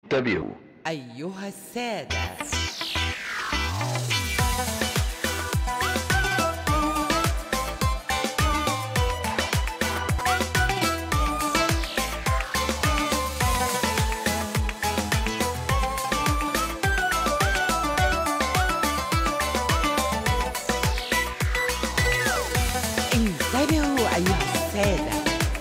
انتبهوا أيها السادة انتبهوا أيها السادة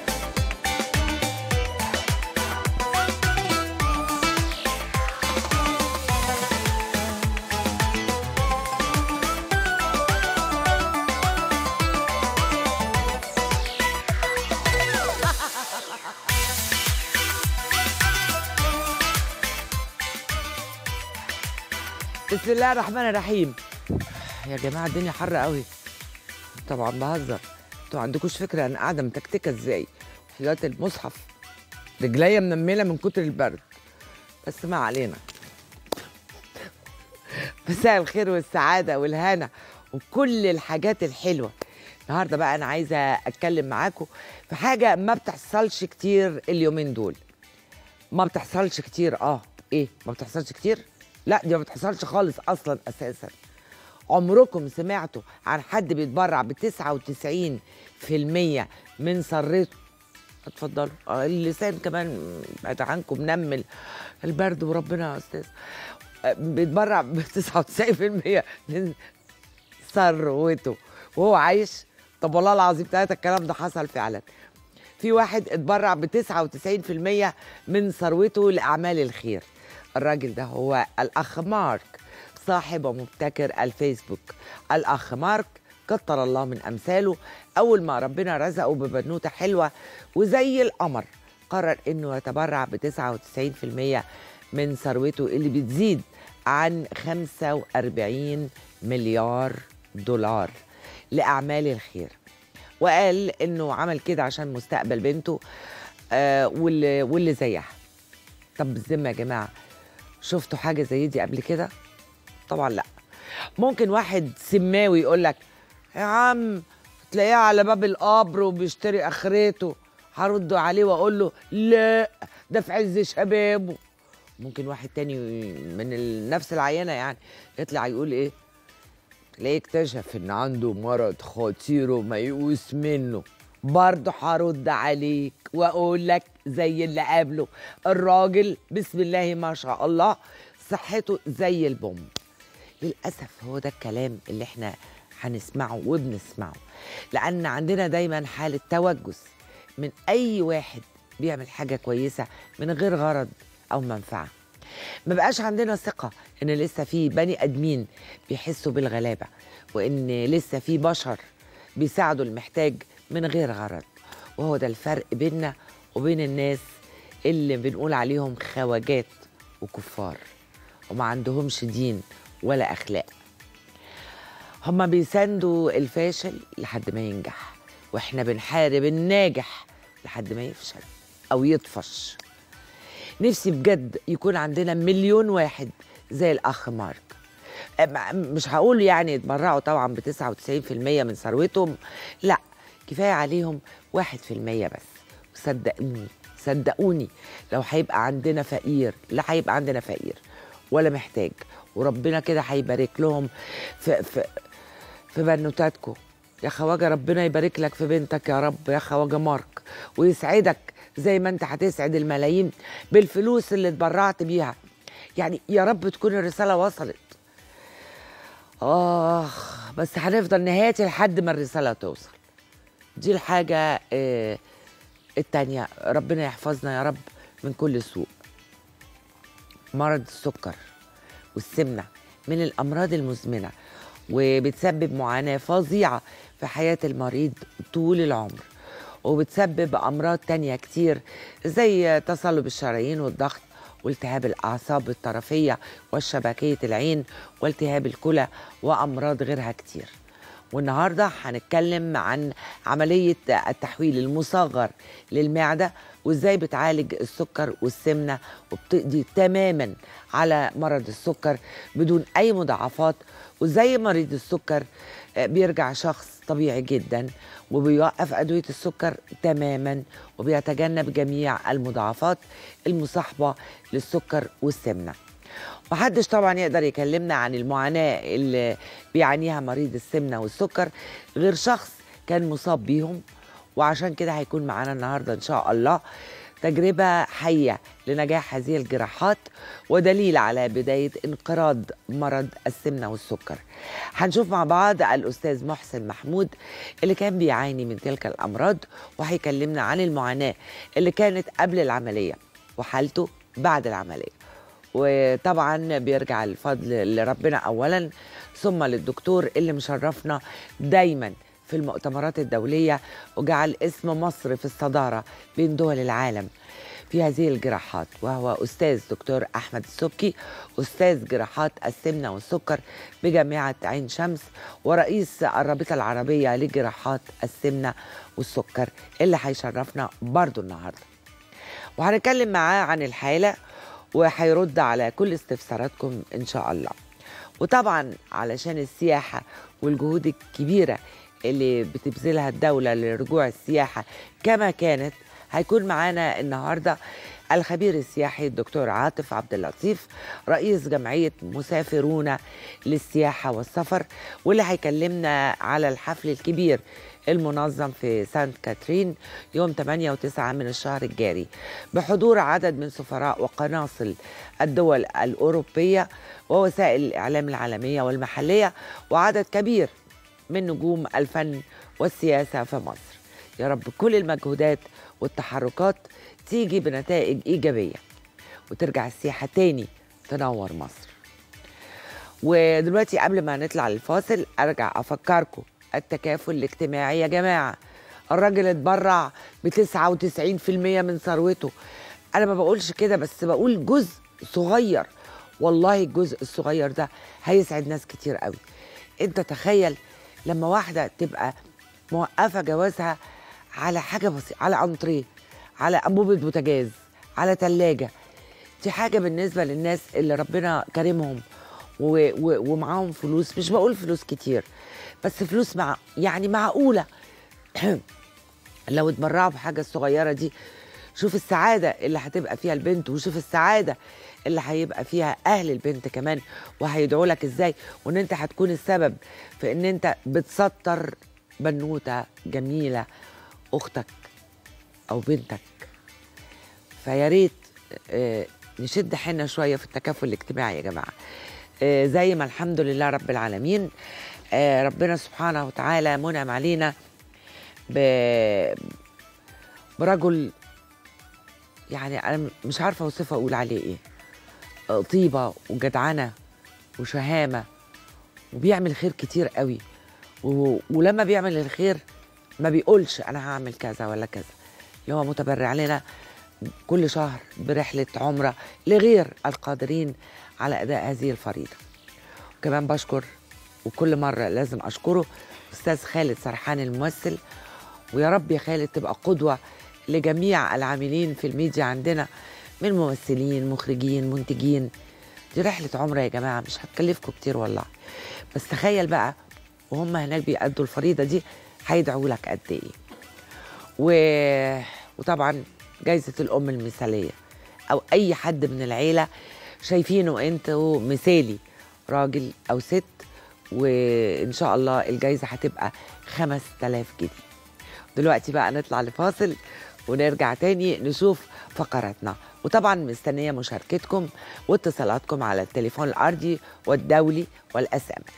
بسم الله الرحمن الرحيم يا جماعه الدنيا حر قوي طبعا بهزر انتوا عندكوش فكره انا قاعده متكتكه ازاي حياه المصحف رجليا منمله من كتر البرد بس ما علينا مساء الخير والسعاده والهنا وكل الحاجات الحلوه النهارده بقى انا عايزه اتكلم معاكم في حاجه ما بتحصلش كتير اليومين دول ما بتحصلش كتير اه ايه ما بتحصلش كتير لا دي ما بتحصلش خالص اصلا اساسا عمركم سمعتوا عن حد بيتبرع ب 99% من ثروته اتفضلوا آه، اللسان كمان بعد عنكم منمل البرد وربنا يا استاذ آه، بيتبرع ب 99% من ثروته وهو عايش طب والله العظيم ثلاثة الكلام ده حصل فعلا في واحد اتبرع ب 99% من ثروته لأعمال الخير الراجل ده هو الأخ مارك صاحب ومبتكر الفيسبوك الأخ مارك كتر الله من أمثاله أول ما ربنا رزقه ببنوتة حلوة وزي القمر قرر إنه يتبرع ب 99% من ثروته اللي بتزيد عن 45 مليار دولار لأعمال الخير وقال انه عمل كده عشان مستقبل بنته آه واللي واللي زيها طب بالذمه يا جماعه شفتوا حاجه زي دي قبل كده طبعا لا ممكن واحد سماوي يقول لك يا عم تلاقيه على باب القبر وبيشتري اخرته هرد عليه واقول له لا ده في عز شبابه ممكن واحد تاني من ال- نفس العينه يعني يطلع يقول ايه تلاقيه اكتشف ان عنده مرض خطير وميؤوس منه برضه هرد عليك واقول لك زي اللي قبله الراجل بسم الله ما شاء الله صحته زي البوم للاسف هو ده الكلام اللي احنا هنسمعه وبنسمعه لان عندنا دايما حاله توجس من اي واحد بيعمل حاجه كويسه من غير غرض او منفعه ما بقاش عندنا ثقة إن لسه في بني آدمين بيحسوا بالغلابة وإن لسه في بشر بيساعدوا المحتاج من غير غرض وهو ده الفرق بيننا وبين الناس اللي بنقول عليهم خواجات وكفار وما عندهمش دين ولا أخلاق هما بيساندوا الفاشل لحد ما ينجح واحنا بنحارب الناجح لحد ما يفشل أو يطفش نفسي بجد يكون عندنا مليون واحد زي الأخ مارك أم- مش هقول يعني يتبرعوا طبعا ب 99% من ثروتهم لا كفاية عليهم 1% بس صدقوني صدقوني لو هيبقى عندنا فقير لا هيبقى عندنا فقير ولا محتاج وربنا كده هيبارك لهم في في في بنوتاتكم يا خواجه ربنا يبارك لك في بنتك يا رب يا خواجه مارك ويسعدك زي ما انت هتسعد الملايين بالفلوس اللي اتبرعت بيها يعني يا رب تكون الرساله وصلت اخ بس هنفضل نهايتي لحد ما الرساله توصل دي الحاجه آه التانية ربنا يحفظنا يا رب من كل سوء مرض السكر والسمنة من الأمراض المزمنة وبتسبب معاناة فظيعة في حياة المريض طول العمر وبتسبب أمراض تانية كتير زي تصلب الشرايين والضغط والتهاب الأعصاب الطرفية والشبكية العين والتهاب الكلى وأمراض غيرها كتير والنهاردة هنتكلم عن عملية التحويل المصغر للمعدة وازاي بتعالج السكر والسمنه وبتقضي تماما على مرض السكر بدون اي مضاعفات وزي مريض السكر آه، بيرجع شخص طبيعي جدا وبيوقف ادويه السكر تماما وبيتجنب جميع المضاعفات المصاحبه للسكر والسمنه محدش طبعا يقدر يكلمنا عن المعاناة اللي بيعانيها مريض السمنة والسكر غير شخص كان مصاب بيهم وعشان كده هيكون معانا النهاردة إن شاء الله تجربة حية لنجاح هذه الجراحات ودليل على بداية انقراض مرض السمنة والسكر هنشوف مع بعض الأستاذ محسن محمود اللي كان بيعاني من تلك الأمراض وهيكلمنا عن المعاناة اللي كانت قبل العملية وحالته بعد العملية وطبعا بيرجع الفضل لربنا اولا ثم للدكتور اللي مشرفنا دايما في المؤتمرات الدوليه وجعل اسم مصر في الصداره بين دول العالم في هذه الجراحات وهو استاذ دكتور احمد السبكي استاذ جراحات السمنه والسكر بجامعه عين شمس ورئيس الرابطه العربيه لجراحات السمنه والسكر اللي هيشرفنا برضو النهارده وهنتكلم معاه عن الحاله وهيرد على كل استفساراتكم ان شاء الله وطبعا علشان السياحه والجهود الكبيره اللي بتبذلها الدوله لرجوع السياحه كما كانت هيكون معانا النهارده الخبير السياحي الدكتور عاطف عبد اللطيف رئيس جمعيه مسافرون للسياحه والسفر واللي هيكلمنا على الحفل الكبير المنظم في سانت كاترين يوم 8 و9 من الشهر الجاري بحضور عدد من سفراء وقناصل الدول الأوروبية ووسائل الإعلام العالمية والمحلية وعدد كبير من نجوم الفن والسياسة في مصر يا رب كل المجهودات والتحركات تيجي بنتائج إيجابية وترجع السياحة تاني تنور مصر ودلوقتي قبل ما نطلع للفاصل أرجع أفكركم التكافل الاجتماعي يا جماعة الراجل اتبرع ب 99% من ثروته أنا ما بقولش كده بس بقول جزء صغير والله الجزء الصغير ده هيسعد ناس كتير قوي انت تخيل لما واحدة تبقى موقفة جوازها على حاجة بسيطة على أنطريه على أنبوبة بوتاجاز على تلاجة دي حاجة بالنسبة للناس اللي ربنا كرمهم و و ومعاهم فلوس مش بقول فلوس كتير بس فلوس مع يعني معقولة لو اتبرعوا بحاجة الصغيرة دي شوف السعادة اللي هتبقى فيها البنت وشوف السعادة اللي هيبقى فيها أهل البنت كمان وهيدعوا لك إزاي وإن أنت هتكون السبب في إن أنت بتسطر بنوتة جميلة أختك أو بنتك فيا ريت آه، نشد حيلنا شوية في التكافل الاجتماعي يا جماعة آه، زي ما الحمد لله رب العالمين آه، ربنا سبحانه وتعالى منعم علينا ب- برجل يعني انا مش عارفه اوصفه اقول عليه ايه آه، طيبه وجدعنه وشهامه وبيعمل خير كتير قوي و- ولما بيعمل الخير ما بيقولش انا هعمل كذا ولا كذا اللي هو متبرع لنا كل شهر برحله عمره لغير القادرين على اداء هذه الفريضه وكمان بشكر وكل مرة لازم أشكره أستاذ خالد سرحان الممثل ويا رب يا خالد تبقى قدوة لجميع العاملين في الميديا عندنا من ممثلين مخرجين منتجين دي رحلة عمرة يا جماعة مش هتكلفكم كتير والله بس تخيل بقى وهم هناك بيأدوا الفريضة دي هيدعوا لك قد إيه و... وطبعا جايزة الأم المثالية أو أي حد من العيلة شايفينه أنتوا مثالي راجل أو ست وإن شاء الله الجايزة هتبقى 5000 جنيه دلوقتي بقى نطلع لفاصل ونرجع تاني نشوف فقراتنا وطبعا مستنية مشاركتكم واتصالاتكم على التليفون الأرضي والدولي والأس أم أس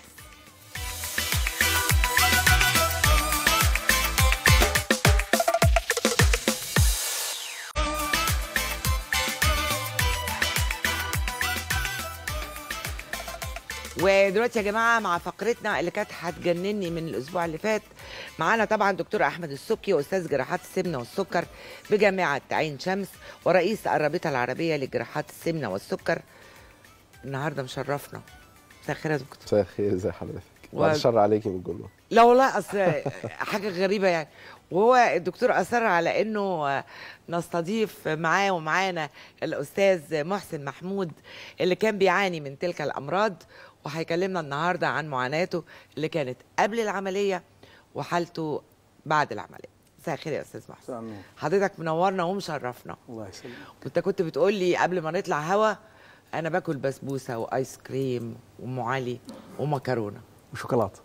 ودلوقتي يا جماعه مع فقرتنا اللي كانت هتجنني من الاسبوع اللي فات معانا طبعا دكتور احمد السبكي واستاذ جراحات السمنه والسكر بجامعه عين شمس ورئيس الرابطه العربيه لجراحات السمنه والسكر النهارده مشرفنا مساء الخير يا دكتور مساء الخير ازي حضرتك و- بعد الشر عليكي من الجمله لا والله اصل حاجه غريبه يعني وهو الدكتور اصر على انه نستضيف معاه ومعانا الاستاذ محسن محمود اللي كان بيعاني من تلك الامراض وهيكلمنا النهارده عن معاناته اللي كانت قبل العمليه وحالته بعد العمليه مساء الخير يا استاذ محسن مساء النور حضرتك منورنا ومشرفنا الله يسلمك وانت كنت بتقول لي قبل ما نطلع هوا انا باكل بسبوسه وايس كريم وام علي ومكرونه وشوكولاته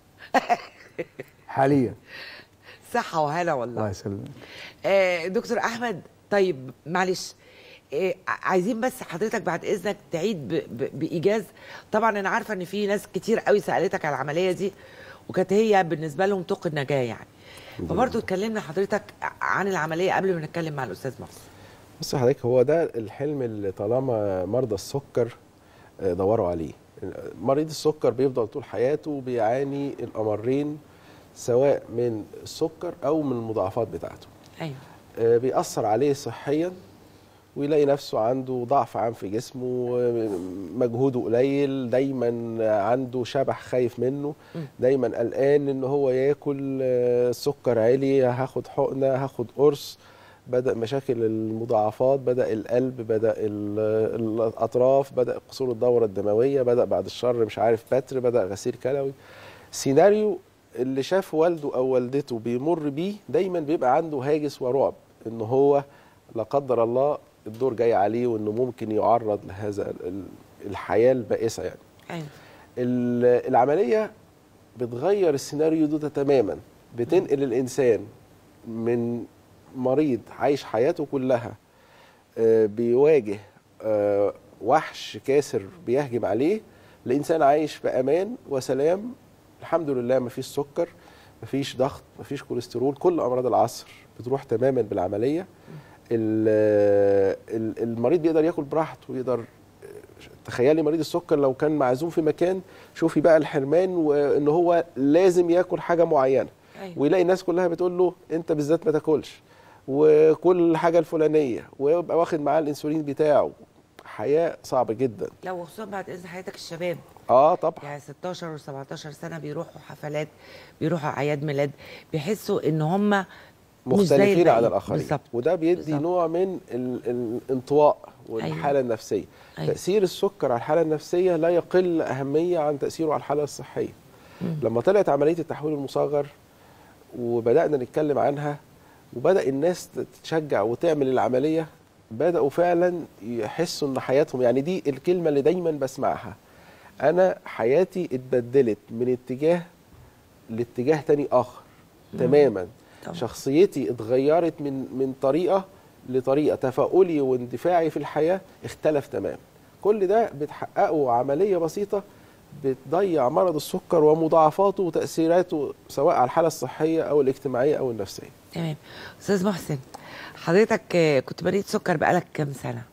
حاليا صحه وهلا والله الله يسلمك آه دكتور احمد طيب معلش آه عايزين بس حضرتك بعد اذنك تعيد ب ب بايجاز طبعا انا عارفه ان في ناس كتير قوي سالتك على العمليه دي وكانت هي بالنسبه لهم طوق النجاه يعني فبرضه اتكلمنا حضرتك عن العمليه قبل ما نتكلم مع الاستاذ محسن بص حضرتك هو ده الحلم اللي طالما مرضى السكر آه، دوروا عليه مريض السكر بيفضل طول حياته بيعاني الامرين سواء من السكر او من المضاعفات بتاعته ايوه آه، بيأثر عليه صحيا ويلاقي نفسه عنده ضعف عام في جسمه آه، مجهوده قليل دايما عنده شبح خايف منه دايما قلقان ان هو ياكل آه، سكر عالي هاخد حقنه هاخد قرص بدأ مشاكل المضاعفات بدأ القلب بدأ ال- الأطراف بدأ قصور الدورة الدموية بدأ بعد الشر مش عارف بتر بدأ غسيل كلوي سيناريو اللي شاف والده أو والدته بيمر بيه دايما بيبقى عنده هاجس ورعب إن هو لا قدر الله الدور جاي عليه وإنه ممكن يعرض لهذا ال- الحياة البائسة يعني ايوه ال- العملية بتغير السيناريو ده تماما بتنقل الإنسان من مريض عايش حياته كلها آه، بيواجه آه، وحش كاسر بيهجم عليه لإنسان عايش بأمان وسلام الحمد لله مفيش سكر مفيش ضغط مفيش كوليسترول كل أمراض العصر بتروح تماما بالعملية ال- ال- المريض بيقدر ياكل براحته ويقدر تخيلي مريض السكر لو كان معزوم في مكان شوفي بقى الحرمان وان هو لازم ياكل حاجه معينه ايوه ويلاقي الناس كلها بتقول له انت بالذات ما تاكلش وكل حاجه الفلانيه ويبقى واخد معاه الانسولين بتاعه حياه صعبه جدا لا وخصوصا بعد اذن حضرتك الشباب اه طبعا يعني 16 و17 سنه بيروحوا حفلات بيروحوا اعياد ميلاد بيحسوا ان هم مش زي مختلفين عن الباقيين. الاخرين بالظبط وده بيدي بالظبط. نوع من ال- الانطواء والحاله أيوة. النفسيه أيوة. تاثير السكر على الحاله النفسيه لا يقل اهميه عن تاثيره على الحاله الصحيه لما طلعت عمليه التحويل المصغر وبدانا نتكلم عنها وبدا الناس تتشجع وتعمل العمليه بداوا فعلا يحسوا ان حياتهم يعني دي الكلمه اللي دايما بسمعها انا حياتي اتبدلت من اتجاه لاتجاه تاني اخر تماما طبعا. شخصيتي اتغيرت من من طريقه لطريقه تفاؤلي واندفاعي في الحياه اختلف تماما كل ده بتحققه عمليه بسيطه بتضيع مرض السكر ومضاعفاته وتاثيراته سواء على الحاله الصحيه او الاجتماعيه او النفسيه تمام استاذ محسن حضرتك آه، كنت مريض سكر بقالك كام سنه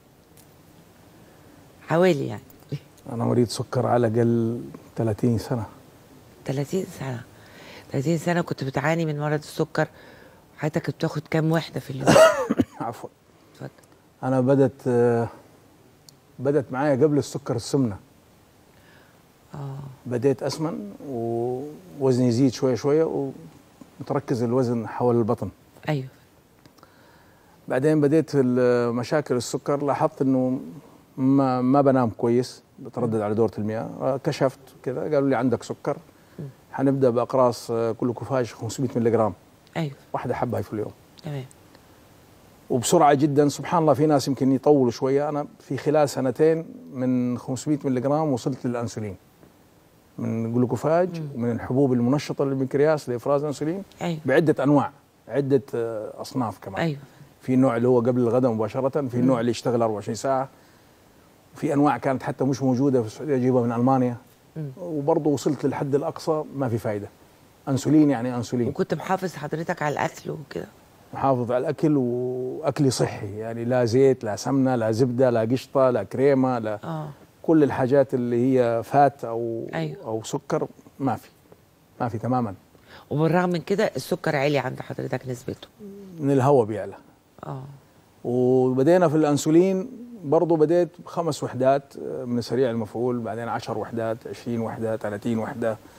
حوالي يعني انا مريض سكر على الاقل 30 سنه 30 سنه 30 سنه كنت بتعاني من مرض السكر حضرتك بتاخد كام وحده في اليوم عفوا اتفضل انا بدت آه، بدت معايا قبل السكر السمنه اه بديت اسمن ووزني يزيد شويه شويه ومتركز الوزن حول البطن ايوه بعدين بديت في ال- مشاكل السكر لاحظت انه ما ما بنام كويس بتردد على دوره المياه آه، كشفت كذا قالوا لي عندك سكر حنبدا باقراص آه، كل كوفاج 500 ملغ جرام ايوه واحده حبه في اليوم تمام وبسرعه جدا سبحان الله في ناس يمكن يطولوا شويه انا في خلال سنتين من 500 ملغ جرام وصلت للانسولين من جلوكوفاج ومن الحبوب المنشطه للبنكرياس لافراز الانسولين ايوه بعده انواع عده آه، اصناف كمان ايوه في النوع اللي هو قبل الغداء مباشره في النوع اللي يشتغل 24 ساعه في انواع كانت حتى مش موجوده في السعوديه اجيبها من المانيا مم. وبرضه وصلت للحد الاقصى ما في فايده انسولين يعني انسولين وكنت محافظ حضرتك على الاكل وكده محافظ على الاكل واكلي صحي يعني لا زيت لا سمنه لا زبده لا قشطه لا كريمه لا اه كل الحاجات اللي هي فات او أيوة. او سكر ما في ما في تماما وبالرغم من كده السكر عالي عند حضرتك نسبته من الهواء بيعلى اه وبدينا في الانسولين برضه بديت بخمس وحدات من سريع المفعول بعدين 10 وحدات 20 وحده 30 وحده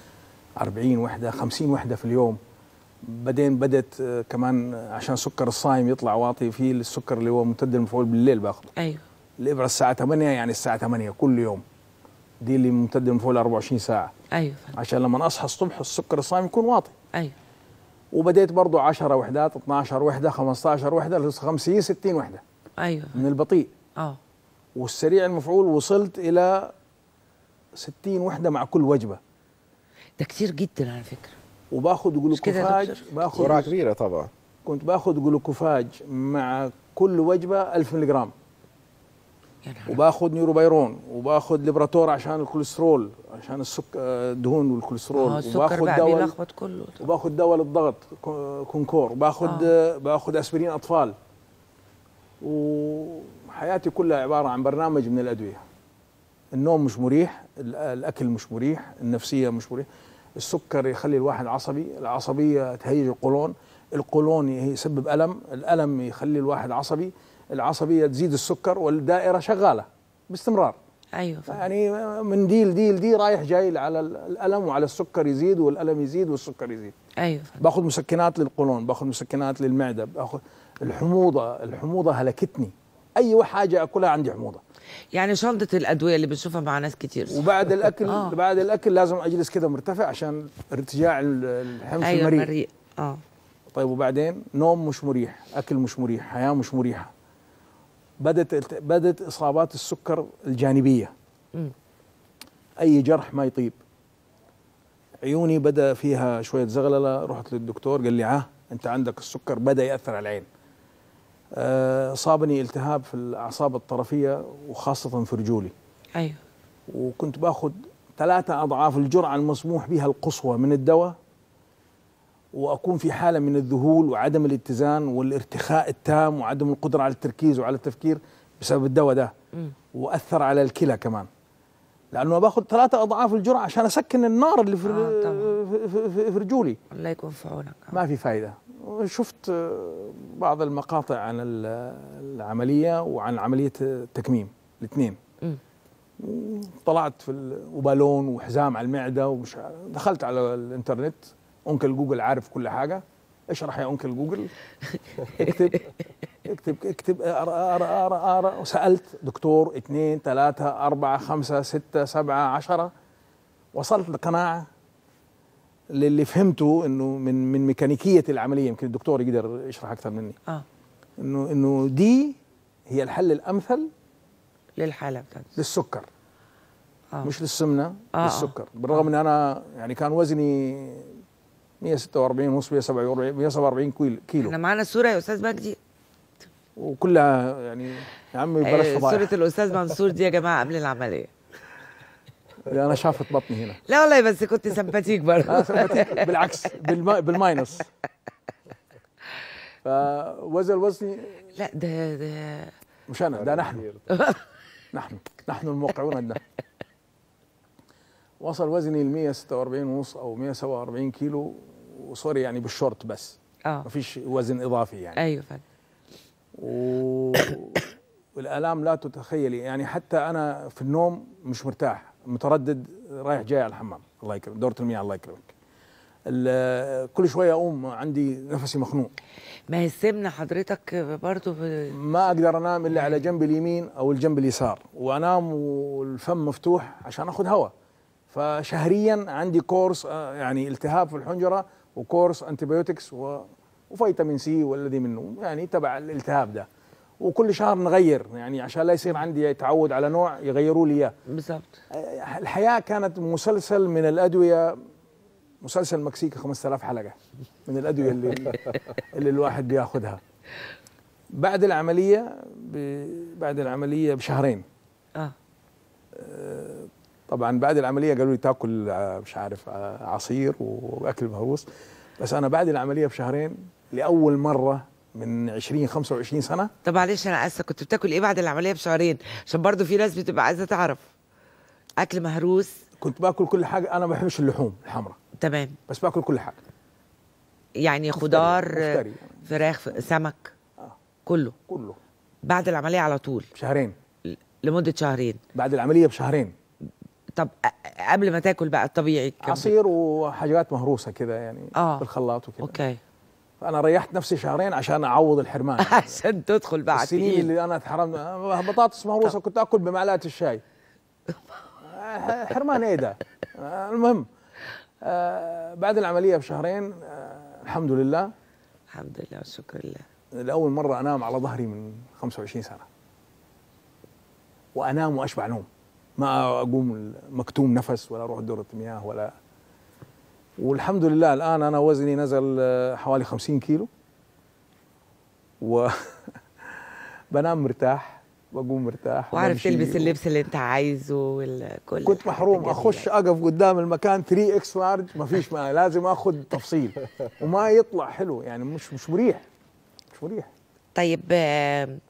40 وحده 50 وحده في اليوم بعدين بدت آه، كمان عشان سكر الصايم يطلع واطي في السكر اللي هو ممتد المفعول بالليل باخده ايوه الابره الساعه 8 يعني الساعه 8 كل يوم دي اللي ممتد المفعول 24 ساعه ايوه فندم. عشان لما اصحى الصبح السكر الصايم يكون واطي ايوه وبديت برضو 10 وحدات 12 وحده 15 وحده 50 60 وحده ايوه من البطيء اه والسريع المفعول وصلت الى 60 وحده مع كل وجبه ده كتير جدا على فكره وباخد مش كده يا جلوكوفاج دكتور؟ جرعه باخد كبيره طبعا كنت باخد جلوكوفاج مع كل وجبه 1000 ملغ يا نهار وباخد نيوروبيرون وباخد ليبراتور عشان الكوليسترول عشان السك... آه، الدهون والكوليسترول اه السكر وباخد بقى دواء بيلخبط كله وباخد دواء للضغط كو- كونكور وباخد آه. آه. باخد اسبرين اطفال وحياتي كلها عباره عن برنامج من الادويه النوم مش مريح ال- الاكل مش مريح النفسيه مش مريح السكر يخلي الواحد عصبي العصبيه تهيج القولون القولون يسبب الم الالم يخلي الواحد عصبي العصبيه تزيد السكر والدائره شغاله باستمرار ايوه فندم. يعني من دي لدي لدي رايح جاي على الالم وعلى السكر يزيد والالم يزيد والسكر يزيد ايوه فندم. باخذ مسكنات للقولون باخذ مسكنات للمعده باخذ الحموضه الحموضه هلكتني اي حاجه اكلها عندي حموضه يعني شنطه الادويه اللي بنشوفها مع ناس كتير وبعد الاكل آه. بعد الاكل لازم اجلس كده مرتفع عشان ارتجاع ال- الحمض في ايوه المريء المريء اه طيب وبعدين نوم مش مريح اكل مش مريح حياه مش مريحه بدت الت- بدت اصابات السكر الجانبيه مم. اي جرح ما يطيب عيوني بدا فيها شويه زغلله رحت للدكتور قال لي اه انت عندك السكر بدا ياثر على العين آه، صابني التهاب في الاعصاب الطرفيه وخاصه في رجولي ايوه وكنت باخذ ثلاثة أضعاف الجرعة المسموح بها القصوى من الدواء وأكون في حالة من الذهول وعدم الاتزان والارتخاء التام وعدم القدرة على التركيز وعلى التفكير بسبب الدواء ده مم. وأثر على الكلى كمان لأنه باخذ ثلاثة أضعاف الجرعة عشان أسكن النار اللي في, آه، طبعاً. في, في, في, في رجولي الله يكون في عونك ما في فايدة شفت آه، بعض المقاطع عن ال- العملية وعن عملية التكميم الاثنين مم. طلعت في ال- وبالون وحزام على المعده ومش عارف. دخلت على الانترنت انكل جوجل عارف كل حاجه اشرح يا انكل جوجل اكتب اكتب اكتب اقرا اقرا اقرا اقرا وسالت دكتور اثنين ثلاثه اربعه خمسه سته سبعه عشره وصلت لقناعه للي فهمته انه من من ميكانيكيه العمليه يمكن الدكتور يقدر يشرح اكثر مني اه انه انه دي هي الحل الامثل للحاله بتاعتي للسكر اه مش للسمنه آه، آه آه. للسكر بالرغم ان انا يعني كان وزني 146 ونص 147 147 كيلو- كيلو احنا معانا الصوره يا استاذ مجدي وكلها يعني يا عمي بلاش آه، فضايح صوره الاستاذ منصور دي يا جماعه قبل العمليه انا شافت بطني هنا لا والله بس كنت سمباتيك برضه آه، سمعتك؟ بالعكس بالما بالماينس فوزن وزني لا ده ده مش انا ده نحن نحن نحن الموقعون عندنا وصل وزني ل 146 ونص او 147 كيلو وصار يعني بالشورت بس اه ما فيش وزن اضافي يعني ايوه فندم و... والالام لا تتخيلي يعني حتى انا في النوم مش مرتاح متردد رايح جاي على الحمام الله يكرمك دوره المياه الله يكرمك ال- كل شويه اقوم عندي نفسي مخنوق ما هي السمنه حضرتك برضه ب... ما اقدر انام الا على جنب اليمين او الجنب اليسار وانام والفم مفتوح عشان اخذ هواء فشهريا عندي كورس آه، يعني التهاب في الحنجره وكورس انتيبيوتكس و... وفيتامين سي والذي منه يعني تبع الالتهاب ده وكل شهر نغير يعني عشان لا يصير عندي تعود على نوع يغيروا لي اياه بالظبط الحياه كانت مسلسل من الادويه مسلسل مكسيكي 5000 حلقه من الادويه اللي اللي الواحد بياخذها بعد العمليه ب... بعد العمليه بشهرين اه طبعا بعد العمليه قالوا لي تاكل آه، مش عارف آه، عصير واكل مهروس بس انا بعد العمليه بشهرين لاول مره من 20 25 سنه طب معلش انا اسفه كنت بتاكل ايه بعد العمليه بشهرين عشان برضه في ناس بتبقى عايزه تعرف اكل مهروس كنت باكل كل حاجه انا ما بحبش اللحوم الحمراء تمام بس باكل كل حاجه يعني خضار مفتري. فراخ ف- سمك آه. كله كله بعد العمليه على طول بشهرين ل- لمده شهرين بعد العمليه بشهرين طب أ- قبل ما تاكل بقى الطبيعي كان- عصير وحاجات مهروسه كده يعني آه. بالخلاط وكده اوكي فانا ريحت نفسي شهرين عشان اعوض الحرمان عشان تدخل بقى على السنين التقيل. اللي انا اتحرمت بطاطس مهروسه كنت اكل بمعلقه الشاي حرمان ايه ده آه، المهم آه، بعد العمليه بشهرين آه، الحمد لله الحمد لله والشكر لله لاول مره انام على ظهري من 25 سنه وانام واشبع نوم ما اقوم مكتوم نفس ولا اروح دوره مياه ولا والحمد لله الان انا وزني نزل آه، حوالي 50 كيلو و بنام مرتاح بقوم مرتاح وعارف وبمشي تلبس اللبس اللي انت عايزه والكل كنت محروم اخش اقف قدام المكان 3 اكس لارج ما فيش ما لازم اخذ تفصيل وما يطلع حلو يعني مش مش مريح مش مريح طيب آم،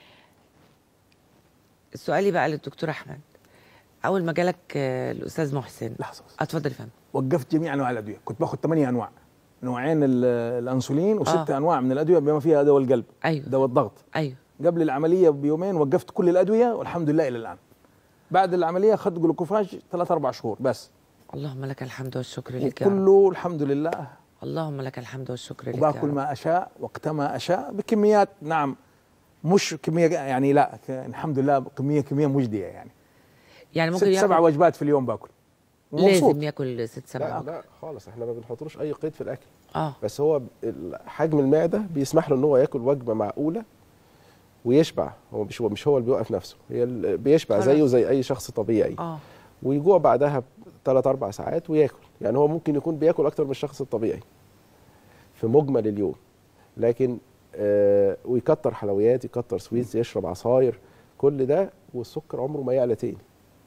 سؤالي بقى للدكتور احمد اول ما جالك آه، الاستاذ محسن لحظه بس. اتفضل يا فندم وقفت جميع انواع الادويه كنت باخذ ثمانية انواع نوعين ال- الانسولين وستة آه. انواع من الادويه بما فيها دواء القلب ايوه دواء الضغط ايوه قبل العمليه بيومين وقفت كل الادويه والحمد لله الى الان بعد العمليه اخذت جلوكوفاج ثلاث اربع شهور بس اللهم لك الحمد والشكر لك يا رب. وكله الحمد لله اللهم لك الحمد والشكر لك يا وباكل رب. ما اشاء وقت ما اشاء بكميات نعم مش كميه يعني لا ك- الحمد لله كميه كميه مجديه يعني يعني ست ممكن سبع ياكل وجبات في اليوم باكل ومبسوط. لازم ياكل ست سبع لا لا خالص احنا ما بنحطلوش اي قيد في الاكل اه بس هو ال- حجم المعده بيسمح له ان هو ياكل وجبه معقوله ويشبع هو مش هو مش هو اللي بيوقف نفسه هي ال- بيشبع خلاص. زيه زي اي شخص طبيعي اه ويجوع بعدها بثلاث اربع ساعات وياكل يعني هو ممكن يكون بياكل اكتر من الشخص الطبيعي في مجمل اليوم لكن آه ويكتر حلويات يكتر سويتس يشرب عصاير كل ده والسكر عمره ما يعلى تاني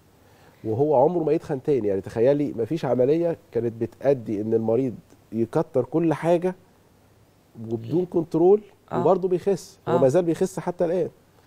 وهو عمره ما يتخن تاني يعني تخيلي مفيش عمليه كانت بتأدي ان المريض يكتر كل حاجه وبدون كنترول آه. وبرضه بيخس هو آه. ما زال بيخس حتى الان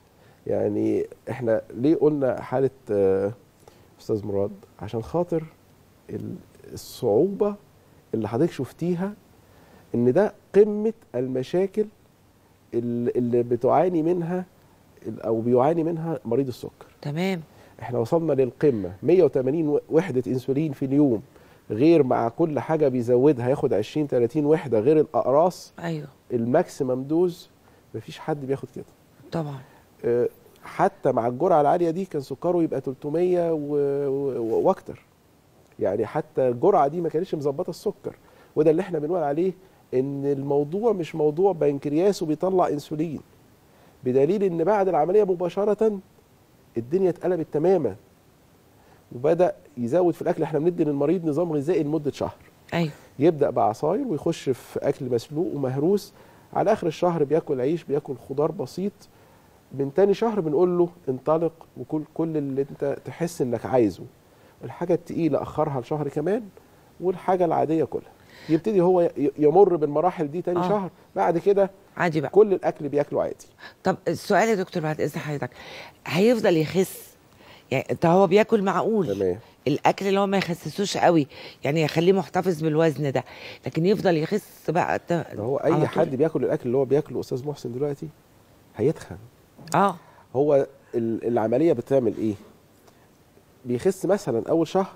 يعني احنا ليه قلنا حاله آه، استاذ مراد عشان خاطر ال- الصعوبه اللي حضرتك شفتيها ان ده قمه المشاكل اللي اللي بتعاني منها او بيعاني منها مريض السكر تمام احنا وصلنا للقمه 180 و- وحده انسولين في اليوم غير مع كل حاجه بيزودها ياخد 20 30 وحده غير الاقراص ايوه الماكسيمم دوز مفيش حد بياخد كده طبعا آه، حتى مع الجرعه العاليه دي كان سكره يبقى 300 و... و... واكتر يعني حتى الجرعه دي ما كانتش مظبطه السكر وده اللي احنا بنقول عليه ان الموضوع مش موضوع بنكرياس وبيطلع انسولين بدليل ان بعد العمليه مباشره الدنيا اتقلبت تماما وبدا يزود في الاكل احنا بندي للمريض نظام غذائي لمده شهر ايوه يبدا بعصاير ويخش في اكل مسلوق ومهروس على اخر الشهر بياكل عيش بياكل خضار بسيط من تاني شهر بنقول له انطلق وكل كل اللي انت تحس انك عايزه الحاجه التقيله اخرها لشهر كمان والحاجه العاديه كلها يبتدي هو ي- يمر بالمراحل دي تاني آه. آه. شهر بعد كده عادي بقى كل الاكل بياكله عادي طب السؤال يا دكتور بعد اذن حضرتك هيفضل يخس يعني انت هو بياكل معقول تمام الاكل اللي هو ما يخسسوش قوي يعني يخليه محتفظ بالوزن ده لكن يفضل يخس بقى ت- ما هو على اي طول. حد بياكل الاكل اللي هو بياكله استاذ محسن دلوقتي هيتخن اه هو ال- العمليه بتعمل ايه بيخس مثلا اول شهر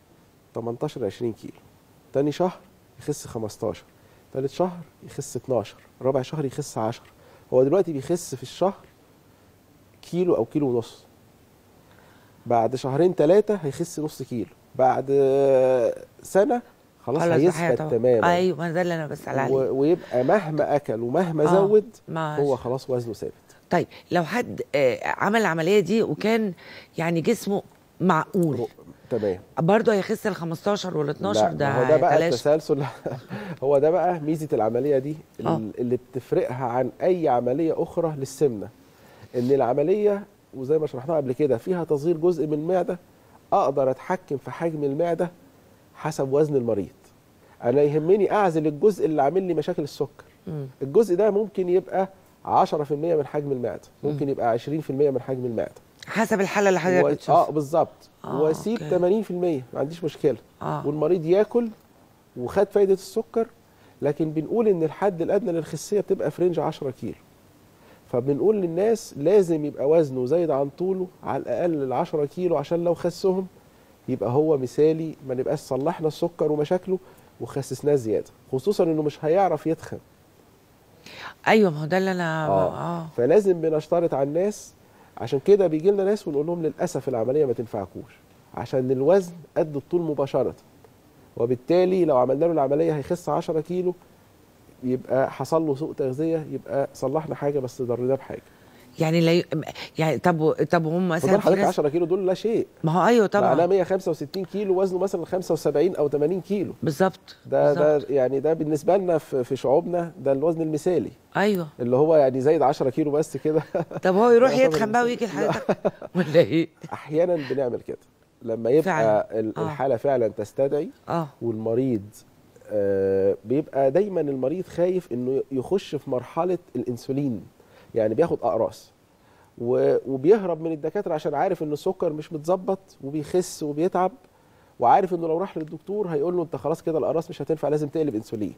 18 20 كيلو تاني شهر يخس 15 تالت شهر يخس 12 رابع شهر يخس 10 هو دلوقتي بيخس في الشهر كيلو او كيلو ونص بعد شهرين ثلاثة هيخس نص كيلو بعد آه، سنة خلاص, خلاص هيثبت بحياة طبعا. تماما ايوه ما ده اللي انا بسال عليه و- ويبقى مهما اكل ومهما آه، زود ما هو خلاص وزنه ثابت طيب لو حد آه، عمل العمليه دي وكان يعني جسمه معقول تمام برضه هيخس ال 15 وال 12 لا، ده ما هو ده بقى هيتلاشى. التسلسل هو ده بقى ميزه العمليه دي آه. ال- اللي بتفرقها عن اي عمليه اخرى للسمنه ان العمليه وزي ما شرحناها قبل كده فيها تصغير جزء من المعده اقدر اتحكم في حجم المعده حسب وزن المريض انا يهمني اعزل الجزء اللي عامل لي مشاكل السكر مم. الجزء ده ممكن يبقى 10% من حجم المعده ممكن يبقى 20% من حجم المعده حسب الحاله اللي حضرتك و... بتشوفها اه بالظبط آه، واسيب أوكي. 80% ما عنديش مشكله اه والمريض ياكل وخد فايده السكر لكن بنقول ان الحد الادنى للخسيه بتبقى في رينج 10 كيلو فبنقول للناس لازم يبقى وزنه زايد عن طوله على الاقل ال 10 كيلو عشان لو خسهم يبقى هو مثالي ما نبقاش صلحنا السكر ومشاكله وخسسناه زياده خصوصا انه مش هيعرف يتخن ايوه ما هو ده اللي انا اه, اه فلازم بنشترط على الناس عشان كده بيجي لنا ناس ونقول لهم للاسف العمليه ما تنفعكوش عشان الوزن قد الطول مباشره وبالتالي لو عملنا له العمليه هيخس 10 كيلو يبقى حصل له سوء تغذيه يبقى صلحنا حاجه بس ضرناه بحاجه يعني لا ي... يعني طب و- طب هم مثلا خد في حضرتك ناس 10 كيلو دول لا شيء ما هو ايوه معناه طبعا 165 كيلو وزنه مثلا 75 او 80 كيلو بالظبط ده ده بالظبط. يعني ده بالنسبه لنا في في شعوبنا ده الوزن المثالي ايوه اللي هو يعني زايد 10 كيلو بس كده طب هو يروح يعتبر يتخن بقى ويجي لحضرتك ولا ايه؟ احيانا بنعمل كده لما يبقى فعلا. ال- آه. الحاله فعلا تستدعي اه والمريض آه، بيبقى دايما المريض خايف انه يخش في مرحله الانسولين يعني بياخد اقراص و- وبيهرب من الدكاتره عشان عارف ان السكر مش متظبط وبيخس وبيتعب وعارف انه لو راح للدكتور هيقول له انت خلاص كده الاقراص مش هتنفع لازم تقلب انسولين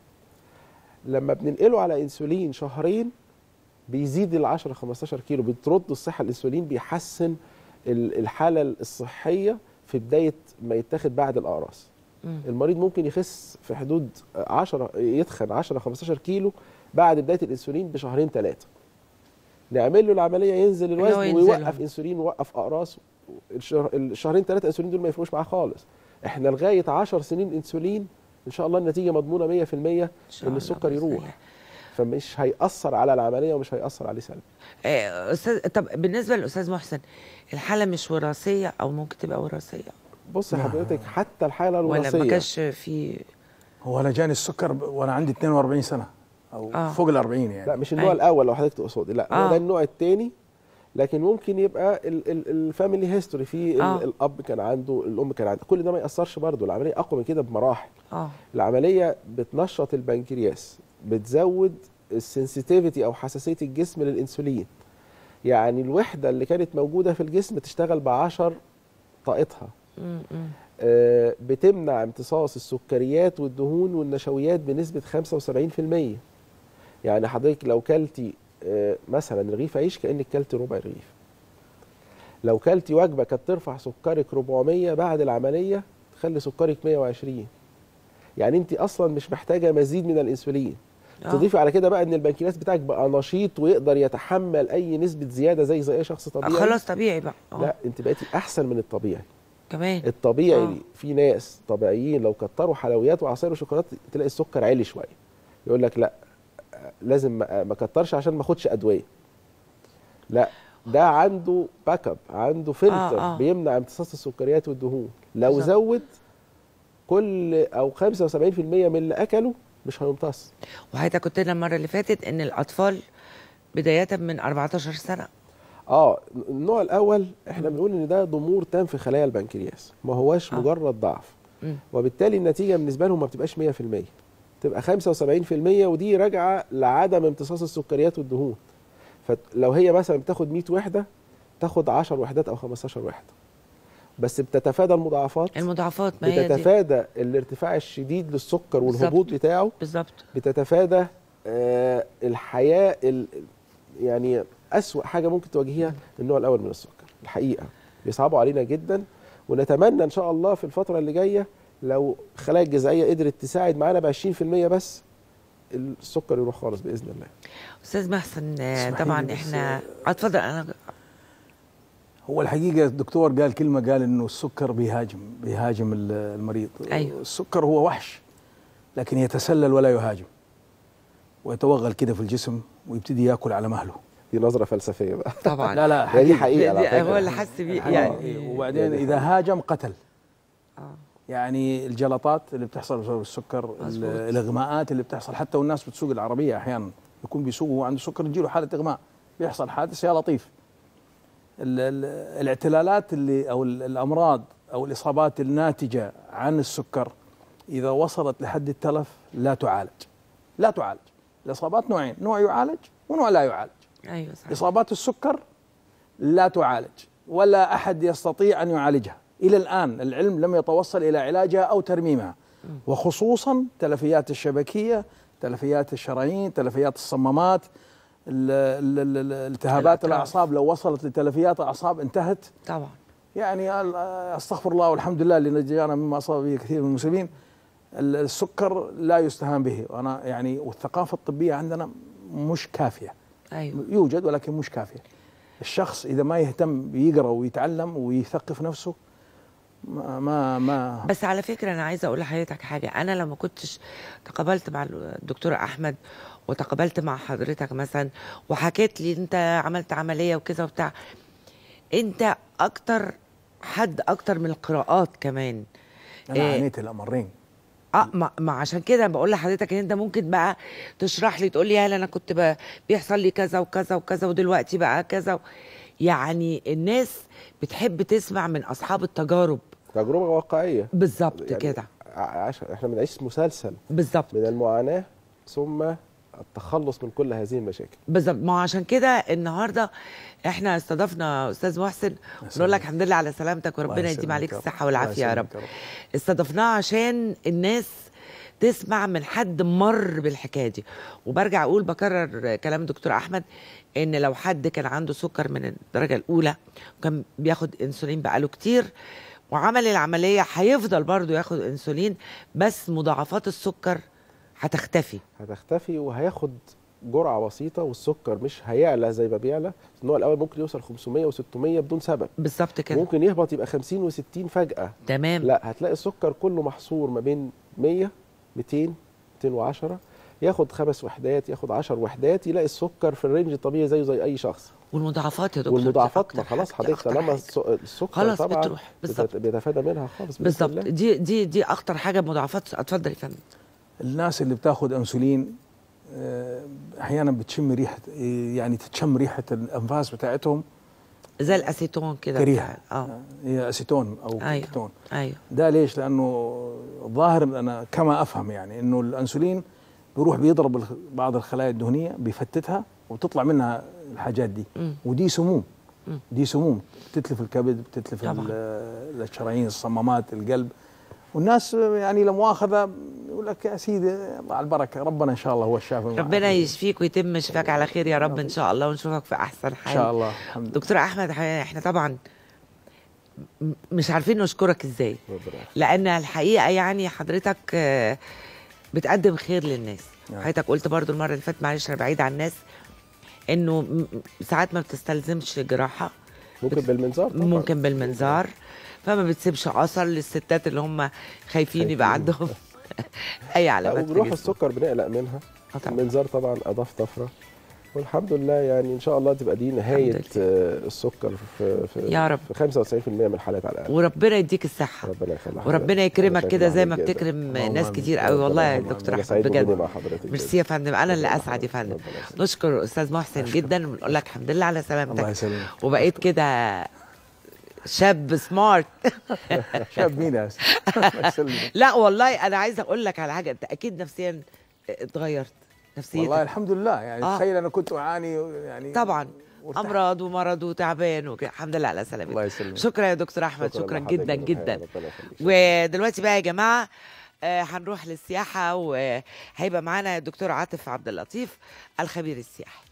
لما بننقله على انسولين شهرين بيزيد ال 10 15 كيلو بترد الصحه الانسولين بيحسن ال- الحاله الصحيه في بدايه ما يتاخد بعد الاقراص مم. المريض ممكن يخس في حدود 10 يتخن 10 15 كيلو بعد بدايه الانسولين بشهرين ثلاثه نعمل له العمليه ينزل اللي هو الوزن ينزلهم. ويوقف انسولين ويوقف اقراص الشهر الشهرين ثلاثه انسولين دول ما يفرقوش معاه خالص احنا لغايه 10 سنين انسولين ان شاء الله النتيجه مضمونه 100% شاء ان الله السكر بإذن الله. يروح فمش هيأثر على العمليه ومش هيأثر عليه سلبي آه، استاذ طب بالنسبه للاستاذ محسن الحاله مش وراثيه او ممكن تبقى وراثيه بص حضرتك حتى الحاله ولا ما الوراثيه كانش في هو انا جاني السكر ب- وانا عندي 42 سنه او آه. فوق ال 40 يعني لا مش النوع أيوة. الاول لو حضرتك تقصدي لا آه. هو ده النوع الثاني لكن ممكن يبقى الفاميلي هيستوري في ال- آه. الاب كان عنده الام كان عندها كل ده ما ياثرش برضه العمليه اقوى من كده بمراحل اه العمليه بتنشط البنكرياس بتزود السنسيتيفيتي او حساسيه الجسم للانسولين يعني الوحده اللي كانت موجوده في الجسم تشتغل ب 10 طاقتها مم، مم. آه، بتمنع امتصاص السكريات والدهون والنشويات بنسبة 75% يعني حضرتك لو كلتي آه، مثلا رغيف عيش كأنك كلتي ربع رغيف لو كلتي وجبة كانت ترفع سكرك 400 بعد العملية تخلي سكرك 120 يعني انت اصلا مش محتاجة مزيد من الانسولين آه. تضيفي على كده بقى ان البنكرياس بتاعك بقى نشيط ويقدر يتحمل اي نسبة زيادة زي زي اي شخص آه، طبيعي خلاص طبيعي بقى آه. لا انت بقيتي احسن من الطبيعي كمان الطبيعي آه. في ناس طبيعيين لو كتروا حلويات وعصاير وشوكولات تلاقي السكر عالي شويه يقول لك لا آه، لازم ما ما كترش عشان ما اخدش ادويه لا ده عنده باك اب عنده فلتر آه، آه. بيمنع امتصاص السكريات والدهون لو بالظبط. زود كل او 75% من اللي اكله مش هيمتص وحضرتك قلت لنا المره اللي فاتت ان الاطفال بدايه من 14 سنه اه النوع الاول احنا بنقول ان ده ضمور تام في خلايا البنكرياس ما هواش آه. مجرد ضعف مم. وبالتالي النتيجه بالنسبه لهم ما بتبقاش 100% تبقى 75% ودي راجعه لعدم امتصاص السكريات والدهون فلو هي مثلا بتاخد 100 وحده تاخد 10 وحدات او 15 وحده بس بتتفادى المضاعفات المضاعفات ما هي دي بتتفادى الارتفاع الشديد للسكر والهبوط بتاعه بالظبط بتتفادى آه الحياه ال يعني أسوأ حاجه ممكن تواجهيها النوع الاول من السكر الحقيقه بيصعبوا علينا جدا ونتمنى ان شاء الله في الفتره اللي جايه لو الخلايا الجذعيه قدرت تساعد معانا ب 20% بس السكر يروح خالص باذن الله استاذ محسن آه، اسمحي طبعا لي بس، احنا اتفضل انا هو الحقيقه الدكتور قال كلمه قال انه السكر بيهاجم بيهاجم ال- المريض أيوه. السكر هو وحش لكن يتسلل ولا يهاجم ويتوغل كده في الجسم ويبتدي ياكل على مهله دي نظره فلسفيه بقى طبعا لا لا هي دي حقيقة. حقيقه على دي- فكرة. هو اللي حس بيه يعني يعني وبعدين يعني اذا هاجم قتل آه. يعني الجلطات اللي بتحصل بسبب السكر ال- مظبوط. الاغماءات اللي بتحصل حتى والناس بتسوق العربيه احيانا يكون بيسوق وهو عنده سكر تجيله حاله اغماء بيحصل حادث يا لطيف ال- ال- الاعتلالات اللي او ال- الامراض او الاصابات الناتجه عن السكر اذا وصلت لحد التلف لا تعالج لا تعالج الاصابات نوعين نوع يعالج ونوع لا يعالج ايوه صح إصابات السكر لا تعالج ولا أحد يستطيع أن يعالجها إلى الآن العلم لم يتوصل إلى علاجها أو ترميمها وخصوصا تلفيات الشبكية تلفيات الشرايين تلفيات الصمامات ال- ال- ال- ال- التهابات الأطراف. الأعصاب لو وصلت لتلفيات أعصاب انتهت طبعا يعني ال- استغفر الله والحمد لله اللي نجانا مما اصاب به كثير من المسلمين ال- السكر لا يستهان به وانا يعني والثقافه الطبيه عندنا مش كافيه ايوه يوجد ولكن مش كافيه الشخص اذا ما يهتم بيقرا ويتعلم ويثقف نفسه ما ما, ما بس على فكره انا عايزه اقول لحضرتك حاجه انا لما كنتش تقابلت مع الدكتور احمد وتقابلت مع حضرتك مثلا وحكيت لي انت عملت عمليه وكذا وبتاع انت اكتر حد اكتر من القراءات كمان انا إيه. عانيت الامرين اه ما, ما عشان كده بقول لحضرتك ان انت ممكن بقى تشرح لي تقول لي هل انا كنت ب- بيحصل لي كذا وكذا وكذا ودلوقتي بقى كذا و... يعني الناس بتحب تسمع من اصحاب التجارب تجربه واقعيه بالظبط يعني كده ع- عش... احنا بنعيش مسلسل بالظبط من المعاناه ثم التخلص من كل هذه المشاكل بالظبط ما هو عشان كده النهارده احنا استضفنا استاذ محسن ونقول لك الحمد لله على سلامتك وربنا الله يديم يسلمك عليك يا رب. الصحه والعافيه الله يا رب يسلمك يا رب. استضفناه عشان الناس تسمع من حد مر بالحكايه دي وبرجع اقول بكرر كلام دكتور احمد ان لو حد كان عنده سكر من الدرجه الاولى وكان بياخد انسولين بقاله كتير وعمل العمليه هيفضل برضه ياخد انسولين بس مضاعفات السكر هتختفي هتختفي وهياخد جرعه بسيطه والسكر مش هيعلى زي ما بيعلى ان هو الاول ممكن يوصل 500 و600 بدون سبب بالظبط كده ممكن يهبط يبقى 50 و60 فجاه تمام لا هتلاقي السكر كله محصور ما بين 100 200 210 ياخد خمس وحدات ياخد 10 وحدات يلاقي السكر في الرينج الطبيعي زيه زي اي شخص والمضاعفات يا دكتور دي والمضاعفات أكتر ما خلاص حاجة- حضرتك أكتر طالما حاجة. الس- السكر خلاص طبعا بتروح بالظبط بتت- بيتفادى منها خالص بإذن بالظبط الله. دي دي دي اخطر حاجه مضاعفات اتفضل يا فندم الناس اللي بتاخذ انسولين آه، احيانا بتشم ريحه يعني تتشم ريحه الانفاس بتاعتهم زي الاسيتون كده كريهه بتاع- اه هي اسيتون او ايوه كيتون ايوه ده ليش؟ لانه الظاهر انا كما افهم يعني انه الانسولين بيروح بيضرب الخ- بعض الخلايا الدهنيه بيفتتها وتطلع منها الحاجات دي مم. ودي سموم مم. دي سموم بتتلف الكبد بتتلف طبعاً. ال- الشرايين الصمامات القلب والناس يعني لا مؤاخذه يقول لك يا سيدي الله على البركه ربنا ان شاء الله هو الشافي ربنا يشفيك ويتم شفاك على خير يا رب ان شاء الله ونشوفك في احسن حال ان شاء الله الحمد لله دكتور احمد ح- احنا طبعا م- مش عارفين نشكرك ازاي ربنا يخليك. لان الحقيقه يعني حضرتك آه، بتقدم خير للناس نعم. حضرتك قلت برضو المره اللي فاتت معلش انا بعيد عن الناس انه م- م- ساعات ما بتستلزمش جراحه ممكن بالمنظار طبعا ممكن بالمنظار فما بتسيبش اثر للستات اللي هم خايفين يبقى خايفين. عندهم اي علامات في وبنروح جسمهم. السكر بنقلق منها آه طبعاً. المنظار طبعا اضاف طفره والحمد لله يعني ان شاء الله تبقى دي نهايه الحمد آه، السكر في في يا رب. في 95% من الحالات على الاقل وربنا يديك الصحه ربنا يخلي حضرتك. وربنا يكرمك أنا كده زي ما شاكر جداً. بتكرم اللهم ناس آمين. كتير قوي ربنا والله يا يخليك. دكتور أنا احمد سعيد بوجودي بجد مع حضرتك ميرسي يا فندم انا اللي ربنا اسعد يا يخليك. فندم ربنا يخليك. نشكر استاذ محسن جدا ونقول لك الحمد لله على الله سلامتك يسلمك وبقيت كده شاب سمارت شاب مين يا أستاذ؟ الله يسلمك لا والله انا عايزه اقول لك على حاجه انت اكيد نفسيا اتغيرت نفسيتك والله الحمد لله يعني آه. تخيل انا كنت اعاني يعني طبعا وارتحت. امراض ومرض وتعبان وكده الحمد لله على سلامتك الله يسلمك شكرا يا دكتور احمد شكرا, لحضرتك جدا جداً. جدا ربنا يخليك. ودلوقتي بقى يا جماعه آه، هنروح للسياحه وهيبقى معانا الدكتور عاطف عبد اللطيف الخبير السياحي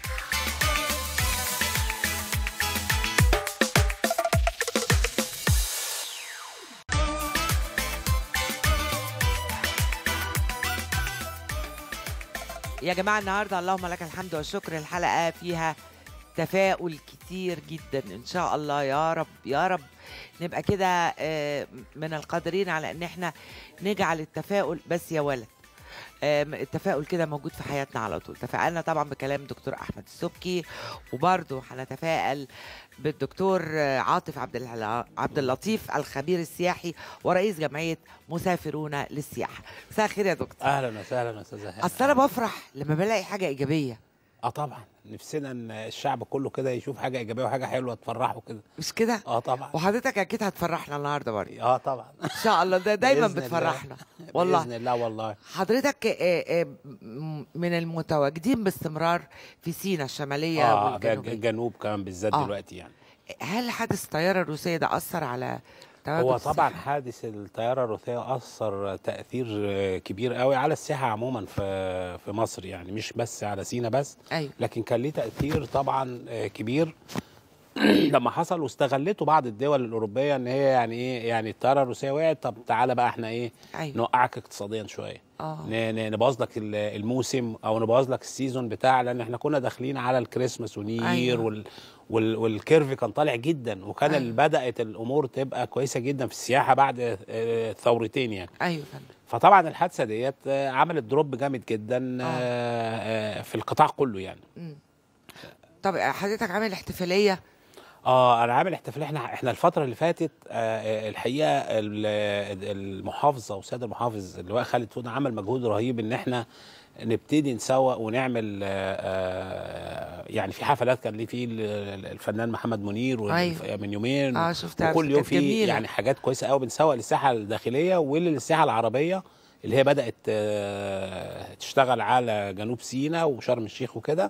يا جماعه النهارده اللهم لك الحمد والشكر الحلقه فيها تفاؤل كتير جدا ان شاء الله يا رب يا رب نبقى كده آه، من القادرين على ان احنا نجعل التفاؤل بس يا ولد آم، التفاؤل كده موجود في حياتنا على طول تفائلنا طبعا بكلام دكتور احمد السبكي وبرضه هنتفائل بالدكتور آه، عاطف عبد الع- عبد اللطيف الخبير السياحي ورئيس جمعيه مسافرون للسياحه مساء الخير يا دكتور اهلا وسهلا استاذ هاني اصل انا بفرح لما بلاقي حاجه ايجابيه اه طبعا نفسنا ان الشعب كله كده يشوف حاجه ايجابيه وحاجه حلوه تفرحه كده مش كده اه طبعا وحضرتك اكيد هتفرحنا النهارده برضه اه طبعا ان شاء الله ده دايما بإذن الله. بتفرحنا والله باذن الله والله حضرتك آه، آه، م- من المتواجدين باستمرار في سينا الشماليه اه والجنوبيه الجنوب كمان بالذات آه. دلوقتي يعني هل حادث الطياره الروسيه ده اثر على تواجد هو طبعا السياحة؟ حادث الطياره الروسيه اثر تاثير آه، كبير قوي على السياحه عموما في في مصر يعني مش بس على سينا بس ايوه لكن كان ليه تاثير طبعا آه، كبير لما حصل واستغلته بعض الدول الاوروبيه ان هي يعني ايه يعني الطياره الروسيه وقعت طب تعالى بقى احنا ايه أيوة. نوقعك اقتصاديا شويه آه. ن- ن- نبوظ لك ال- الموسم او نبوظ لك السيزون بتاع لان احنا كنا داخلين على الكريسماس ونير أيوة. وال وال والكيرف كان طالع جدا وكان أيوة. أيوة. بدات الامور تبقى كويسه جدا في السياحه بعد آه، الثورتين يعني ايوه فندم فطبعا الحادثه ديت آه، عملت دروب جامد جدا آه. آه، آه، في القطاع كله يعني طب حضرتك عامل احتفاليه اه انا عامل احتفال احنا احنا الفتره اللي فاتت آه الحقيقه ال- المحافظه والسيد المحافظ اللواء خالد فوده عمل مجهود رهيب ان احنا نبتدي نسوق ونعمل آه آه يعني في حفلات كان ليه في ال- الفنان محمد منير وال- أيوة. من يومين آه، شفتها، وكل يوم كانت في جميلة. يعني حاجات كويسه قوي بنسوق للساحه الداخليه وللساحه العربيه اللي هي بدات آه تشتغل على جنوب سيناء وشرم الشيخ وكده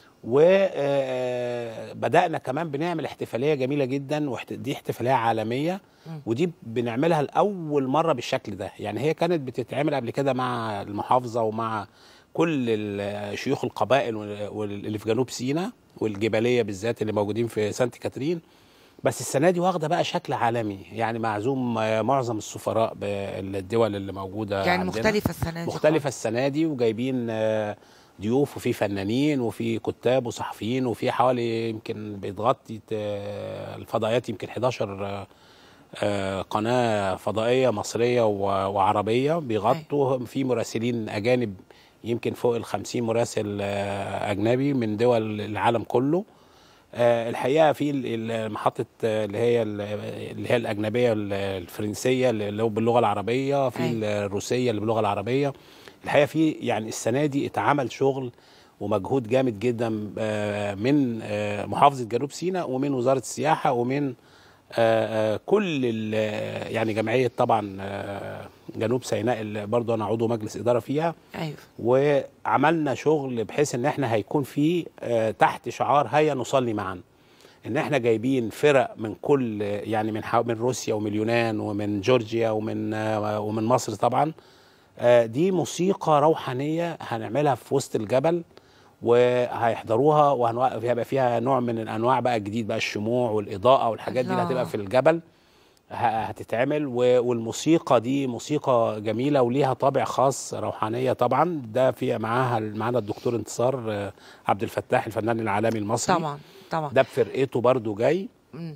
وبدأنا كمان بنعمل احتفالية جميلة جدا ودي احتفالية عالمية ودي بنعملها لأول مرة بالشكل ده يعني هي كانت بتتعمل قبل كده مع المحافظة ومع كل ال- شيوخ القبائل وال- وال- اللي في جنوب سيناء والجبلية بالذات اللي موجودين في سانت كاترين بس السنة دي واخدة بقى شكل عالمي يعني معزوم آه، معظم السفراء بالدول اللي موجودة يعني عندنا. مختلفة السنه دي مختلفة السنة دي وجايبين آه، ضيوف وفي فنانين وفي كتاب وصحفيين وفي حوالي يمكن بتغطي آه، الفضائيات يمكن 11 آه، آه، قناة فضائية مصرية و- وعربية بيغطوا في مراسلين أجانب يمكن فوق ال 50 مراسل آه، أجنبي من دول العالم كله آه، الحقيقه في ال- ال- محطه آه، اللي هي ال- اللي هي الاجنبيه ال- الفرنسيه اللي هو باللغه العربيه في أيوة. الروسيه اللي باللغه العربيه الحقيقه في يعني السنه دي اتعمل شغل ومجهود جامد جدا آه، من آه، محافظه جنوب سيناء ومن وزاره السياحه ومن آه، آه، كل ال- يعني جمعيه طبعا آه، جنوب سيناء اللي برضه انا عضو مجلس اداره فيها ايوه وعملنا شغل بحيث ان احنا هيكون في آه، تحت شعار هيا نصلي معا ان احنا جايبين فرق من كل يعني من حو- من روسيا ومن اليونان ومن جورجيا ومن آه، ومن مصر طبعا آه، دي موسيقى روحانيه هنعملها في وسط الجبل وهيحضروها وهيبقى فيها نوع من الانواع بقى الجديد بقى الشموع والاضاءه والحاجات دي اللي الله. هتبقى في الجبل ه- هتتعمل و- والموسيقى دي موسيقى جميله وليها طابع خاص روحانيه طبعا ده في معاها معانا الدكتور انتصار آه، عبد الفتاح الفنان العالمي المصري طبعا طبعا ده بفرقته برضو جاي مم.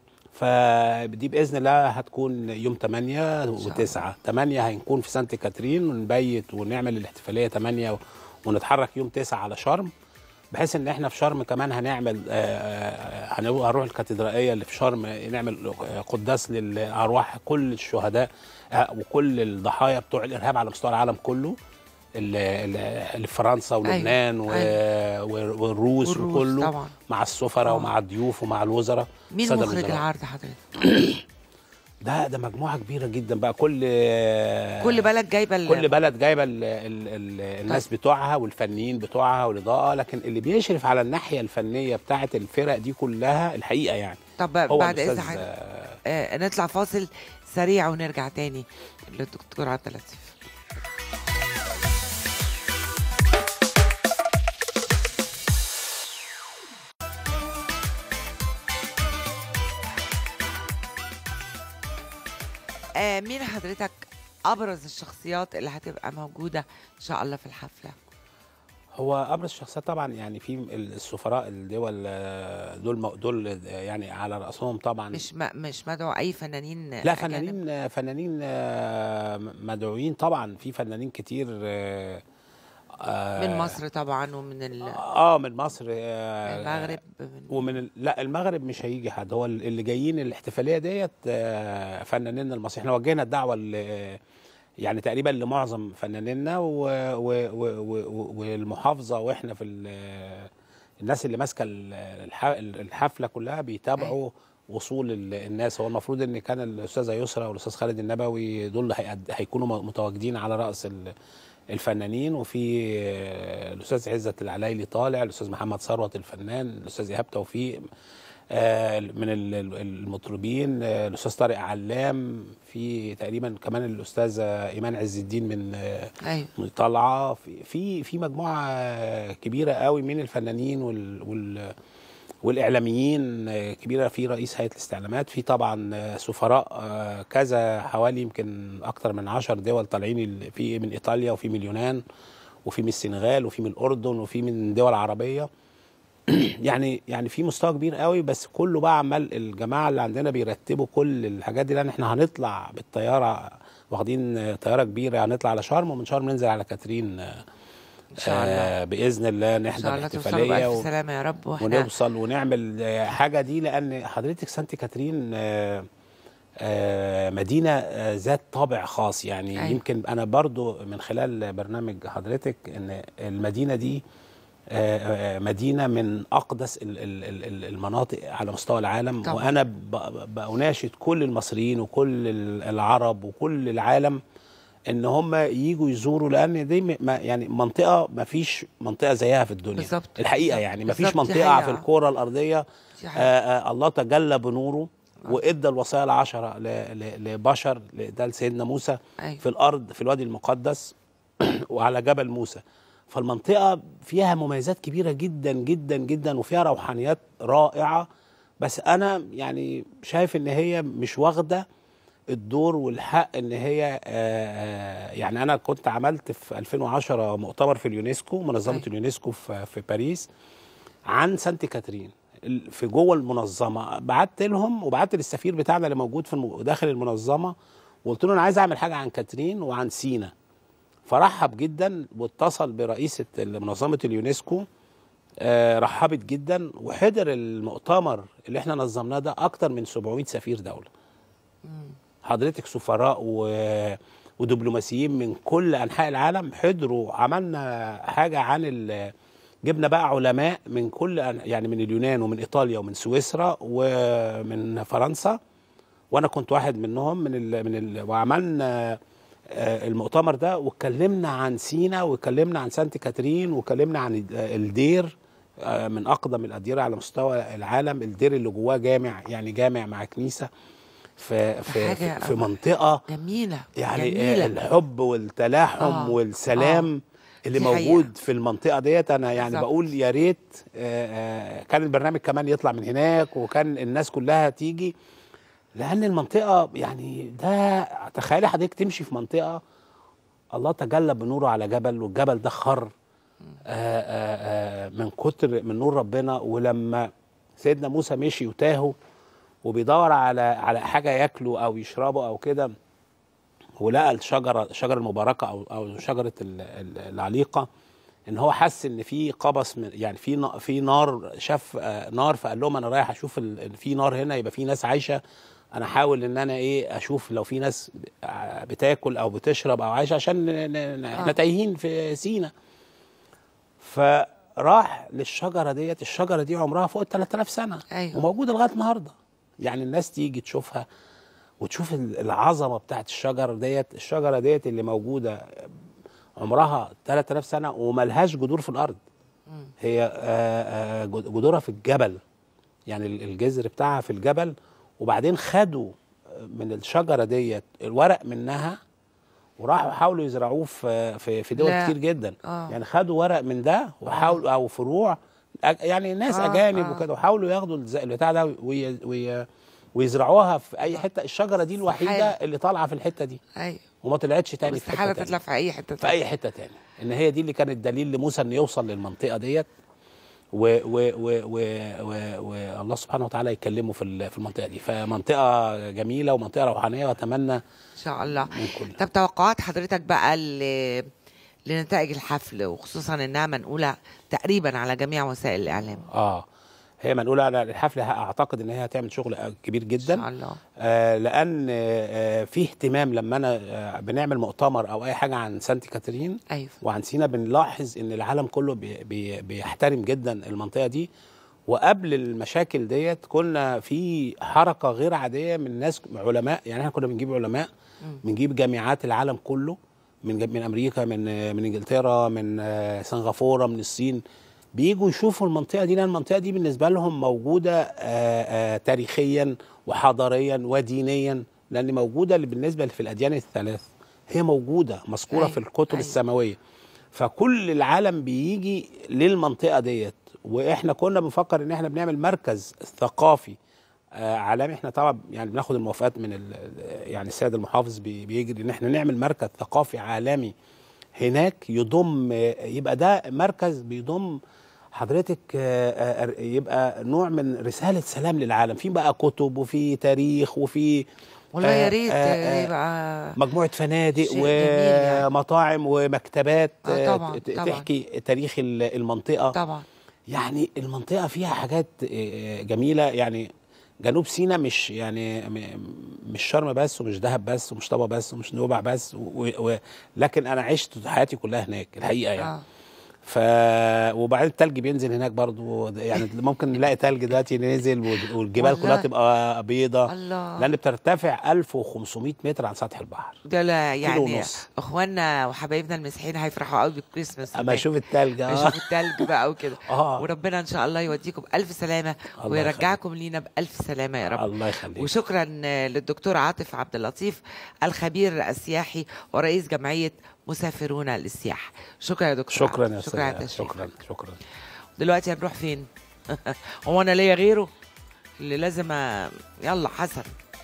فدي باذن الله هتكون يوم 8 شاء و9 8 هنكون في سانت كاترين ونبيت ونعمل الاحتفاليه 8 ونتحرك يوم 9 على شرم بحيث ان احنا في شرم كمان هنعمل آه، آه، هنرو- هنروح الكاتدرائيه اللي في شرم نعمل آه، قداس للارواح كل الشهداء آه، وكل الضحايا بتوع الارهاب على مستوى العالم كله اللي اللي في فرنسا ولبنان و- و- والروس والروس وكله طبعا. مع السفراء آه. ومع الضيوف ومع الوزراء مين السادة مخرج الوزراء. العرض حضرتك ده ده مجموعه كبيره جدا بقى كل كل بلد جايبه ال- كل بلد جايبه ال ال ال الناس بتوعها والفنيين بتوعها والاضاءه لكن اللي بيشرف على الناحيه الفنيه بتاعه الفرق دي كلها الحقيقه يعني طب هو بعد اذن الأستاذ، حضرتك آه نطلع فاصل سريع ونرجع تاني للدكتور عبد اللطيف آه مين حضرتك ابرز الشخصيات اللي هتبقى موجوده ان شاء الله في الحفله هو ابرز الشخصيات طبعا يعني في السفراء الدول آه، دول مو- دول آه، يعني على راسهم طبعا مش ما مش مدعو اي فنانين لا أجانب؟ فنانين فنانين آه، مدعوين طبعا في فنانين كتير آه، آه، من مصر طبعا ومن ال- اه من مصر آه، المغرب من ومن ال... لا المغرب مش هيجي حد هو اللي جايين الاحتفاليه ديت آه، فنانينا المصري احنا وجهنا الدعوه ل... يعني تقريبا لمعظم فنانينا و... و... و... و... والمحافظه واحنا في ال... الناس اللي ماسكه ال- الح... الحفله كلها بيتابعوا وصول ال- الناس هو المفروض ان كان الاستاذه يسرا والاستاذ خالد النبوي دول هيقد... هيكونوا م- متواجدين على راس ال... الفنانين وفي آه، الاستاذ عزت العلايلي طالع الاستاذ محمد ثروت الفنان الاستاذ ايهاب توفيق آه، من ال- ال- المطربين آه، الاستاذ طارق علام في تقريبا كمان الاستاذه ايمان عز الدين من آه، ايوه من طالعه في في في مجموعه كبيره قوي من الفنانين وال وال والاعلاميين آه، كبيره في رئيس هيئه الاستعلامات في طبعا آه، سفراء آه، كذا حوالي يمكن اكتر من عشر دول طالعين ال- في من ايطاليا وفي من اليونان وفي من السنغال وفي من الاردن وفي من دول عربيه يعني يعني في مستوى كبير قوي بس كله بقى عمال الجماعه اللي عندنا بيرتبوا كل الحاجات دي لان احنا هنطلع بالطياره واخدين آه، طياره كبيره هنطلع على شرم ومن شرم ننزل على كاترين آه، ان شاء الله آه، باذن الله ان نحضر شاء الله توصلوا الاحتفاليه بألف و- سلامة يا رب واحنا ونوصل ونعمل آه، حاجه دي لان حضرتك سانت كاترين آه، آه، مدينه آه، ذات طابع خاص يعني أيوة. أيوة. يمكن انا برضو من خلال برنامج حضرتك ان المدينه دي آه، آه، مدينه من اقدس ال- ال- ال- ال- المناطق على مستوى العالم طبعا. وانا ب- بأناشد كل المصريين وكل ال- العرب وكل العالم ان هم يجوا يزوروا لان دي م- ما يعني منطقه ما فيش منطقه زيها في الدنيا بالظبط. الحقيقه بالظبط. يعني ما فيش بالظبط. دي منطقه في حقيقة. الكره الارضيه دي آه حقيقة. آه الله تجلى بنوره وادى الوصايا العشره ل- ل- لبشر ل- ده لسيدنا موسى أيوة. في الارض في الوادي المقدس وعلى جبل موسى فالمنطقه فيها مميزات كبيره جدا جدا جدا وفيها روحانيات رائعه بس انا يعني شايف ان هي مش واخده الدور والحق ان هي آه، آه، يعني انا كنت عملت في 2010 مؤتمر في اليونسكو منظمه أيوة. اليونسكو في في باريس عن سانت كاترين ال- في جوه المنظمه بعت لهم وبعت للسفير بتاعنا اللي موجود في الم... داخل المنظمه وقلت له انا عايز اعمل حاجه عن كاترين وعن سينا فرحب جدا واتصل برئيسه منظمه اليونسكو آه، رحبت جدا وحضر المؤتمر اللي احنا نظمناه ده اكتر من 700 سفير دوله حضرتك سفراء و... ودبلوماسيين من كل انحاء العالم حضروا عملنا حاجه عن ال... جبنا بقى علماء من كل أن- يعني من اليونان ومن ايطاليا ومن سويسرا ومن فرنسا وانا كنت واحد منهم من ال... من ال... وعملنا آه، المؤتمر ده واتكلمنا عن سينا واتكلمنا عن سانت كاترين واتكلمنا عن ال- الدير آه، من اقدم الاديره على مستوى العالم الدير اللي جواه جامع يعني جامع مع كنيسه في في حاجة في, في منطقه جميلة يعني جميلة. آه، الحب والتلاحم آه، والسلام اللي دي موجود حقيقة. في المنطقه ديت انا يعني بالظبط. بقول يا ريت آه، آه، كان البرنامج كمان يطلع من هناك وكان الناس كلها تيجي لان المنطقه يعني ده تخيلي حضرتك تمشي في منطقه الله تجلى بنوره على جبل والجبل ده خر آه، آه، آه، من كتر من نور ربنا ولما سيدنا موسى مشي وتاهوا وبيدور على على حاجه ياكله او يشربه او كده ولقى الشجره الشجره المباركه او او شجره ال- ال- العليقه ان هو حس ان في قبس من يعني في نا- في نار شاف آه، نار فقال لهم انا رايح اشوف ال- ال- في نار هنا يبقى في ناس عايشه انا احاول ان انا ايه اشوف لو في ناس ب- بتاكل او بتشرب او عايشه عشان ن- ن- احنا آه. تايهين في سينا فراح للشجره ديت الشجره دي عمرها فوق ال 3000 سنه أيوة. وموجوده لغايه النهارده يعني الناس تيجي تشوفها وتشوف ال- العظمه بتاعت الشجر ديت الشجره ديت اللي موجوده عمرها 3000 سنه وملهاش جذور في الارض هي آه، آه، جد- جذورها في الجبل يعني ال- الجذر بتاعها في الجبل وبعدين خدوا من الشجره ديت الورق منها وراحوا حاولوا يزرعوه في في في دول لا. كتير جدا آه. يعني خدوا ورق من ده وحاولوا او فروع أج- يعني ناس آه، اجانب آه. وكده وحاولوا ياخدوا الز- البتاع ده وي وي ويزرعوها في اي حته الشجره دي الوحيده استحالة. اللي طالعه في الحته دي ايوه وما طلعتش تاني في استحالة حته تطلع تاني في أي حتة في اي حته تاني ان هي دي اللي كانت دليل لموسى انه يوصل للمنطقه ديت و و و و و والله سبحانه وتعالى يكلمه في ال- في المنطقه دي فمنطقه جميله ومنطقه روحانيه واتمنى إن شاء الله من كل طب توقعات حضرتك بقى ل... لنتائج الحفل وخصوصا انها منقوله تقريبا على جميع وسائل الاعلام اه هي منقوله على الحفله اعتقد ان هي هتعمل شغل كبير ان جدا شاء الله آه لان آه في اهتمام لما انا آه بنعمل مؤتمر او اي حاجه عن سانت كاترين ايوه وعن سينا بنلاحظ ان العالم كله بي بي بيحترم جدا المنطقه دي وقبل المشاكل ديت كنا في حركه غير عاديه من ناس علماء يعني احنا كنا بنجيب علماء بنجيب جامعات العالم كله من من امريكا من من انجلترا من آه، سنغافوره من الصين بيجوا يشوفوا المنطقه دي لان المنطقه دي بالنسبه لهم موجوده آه، آه، تاريخيا وحضاريا ودينيا لان موجوده اللي بالنسبه في الاديان الثلاث هي موجوده مذكوره أيوة، في الكتب أيوة. السماويه فكل العالم بيجي للمنطقه ديت واحنا كنا بنفكر ان احنا بنعمل مركز ثقافي آه، عالمي احنا طبعا يعني بناخد الموافقات من ال- يعني السيد المحافظ بي- بيجري ان احنا نعمل مركز ثقافي عالمي هناك يضم آه، يبقى ده مركز بيضم حضرتك آه، آه، يبقى نوع من رسالة سلام للعالم في بقى كتب وفي تاريخ وفي والله آه، يا ريت آه، آه، يبقى مجموعة فنادق شيء جميل يعني. ومطاعم ومكتبات آه، آه، طبعاً، ت- طبعاً. تحكي تاريخ ال- المنطقة طبعا يعني المنطقة فيها حاجات آه، جميلة يعني جنوب سيناء مش يعني م- مش شرم بس ومش دهب بس ومش طابة بس ومش نوبع بس و و لكن أنا عشت حياتي كلها هناك الحقيقة يعني اه ف وبعدين التلج بينزل هناك برضو يعني ممكن نلاقي تلج دلوقتي ننزل وال- والجبال والله. كلها تبقى بيضة الله لأن بترتفع 1500 متر عن سطح البحر ده لا يعني ونص. اخواننا وحبايبنا المسيحيين هيفرحوا قوي بالكريسماس أما أشوف التلج آه. يشوفوا التلج بقى وكده آه. وربنا ان شاء الله يوديكم بالف سلامه الله ويرجعكم لينا بالف سلامه يا رب الله يخليك وشكرا للدكتور عاطف عبد اللطيف الخبير السياحي ورئيس جمعيه مسافرون للسياحه شكرا يا دكتور شكرا عاطف. يا شكرا على استاذ التشريف. شكرا شكرا دلوقتي هنروح فين هو انا ليا غيره اللي لازم أ... يلا حسن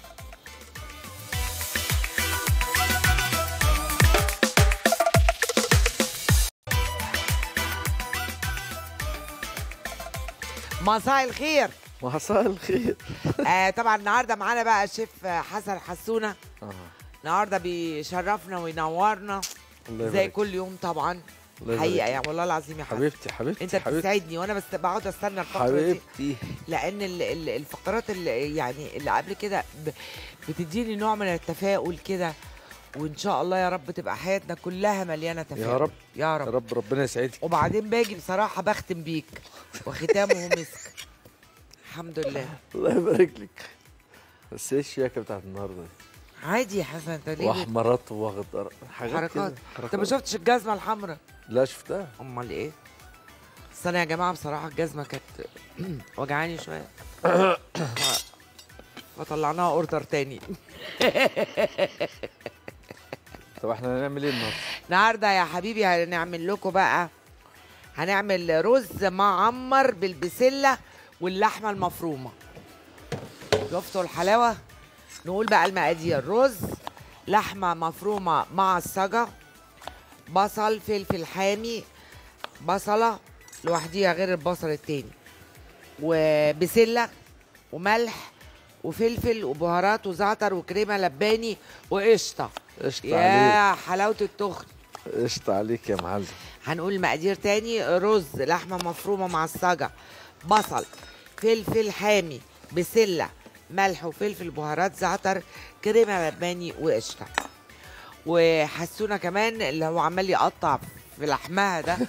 مساء الخير مساء الخير آه طبعا النهارده معانا بقى الشيف حسن حسونه آه. النهارده بيشرفنا وينورنا الله زي يبارك كل يوم طبعا الله يبارك حقيقه فيك. يعني والله العظيم يا حسن حبيبتي حبيبتي انت حبيبتي بتسعدني وانا بس بقعد استنى الفقره دي حبيبتي لان ال- ال- الفقرات اللي يعني اللي قبل كده ب- بتديني نوع من التفاؤل كده وان شاء الله يا رب تبقى حياتنا كلها مليانه تفاؤل رب. يا يا رب رب ربنا يسعدك وبعدين باجي بصراحه بختم بيك وختامه مسك الحمد لله الله يبارك لك بس ايه الشياكه بتاعت النهارده دي؟ عادي يا حسن انت ليه بت- واحمرات واخضر حاجات حركات كده انت ما شفتش الجزمه الحمراء لا شفتها امال ايه بس انا يا جماعه بصراحه الجزمه كانت وجعاني شويه ف- فطلعناها اوردر تاني طب احنا هنعمل ايه النهارده النهارده يا حبيبي هنعمل لكم بقى هنعمل رز معمر بالبسله واللحمه المفرومه شفتوا الحلاوه نقول بقى المقادير رز لحمه مفرومه مع السجا بصل فلفل حامي بصله لوحديها غير البصل التاني وبسله وملح وفلفل وبهارات وزعتر وكريمه لباني وقشطه قشطة عليك يا حلاوه التخن قشطة عليك يا معلم هنقول مقادير تاني رز لحمه مفرومه مع السجع بصل فلفل حامي بسله ملح وفلفل بهارات زعتر كريمه لباني وقشطه وحسونا كمان اللي هو عمال يقطع في لحمها ده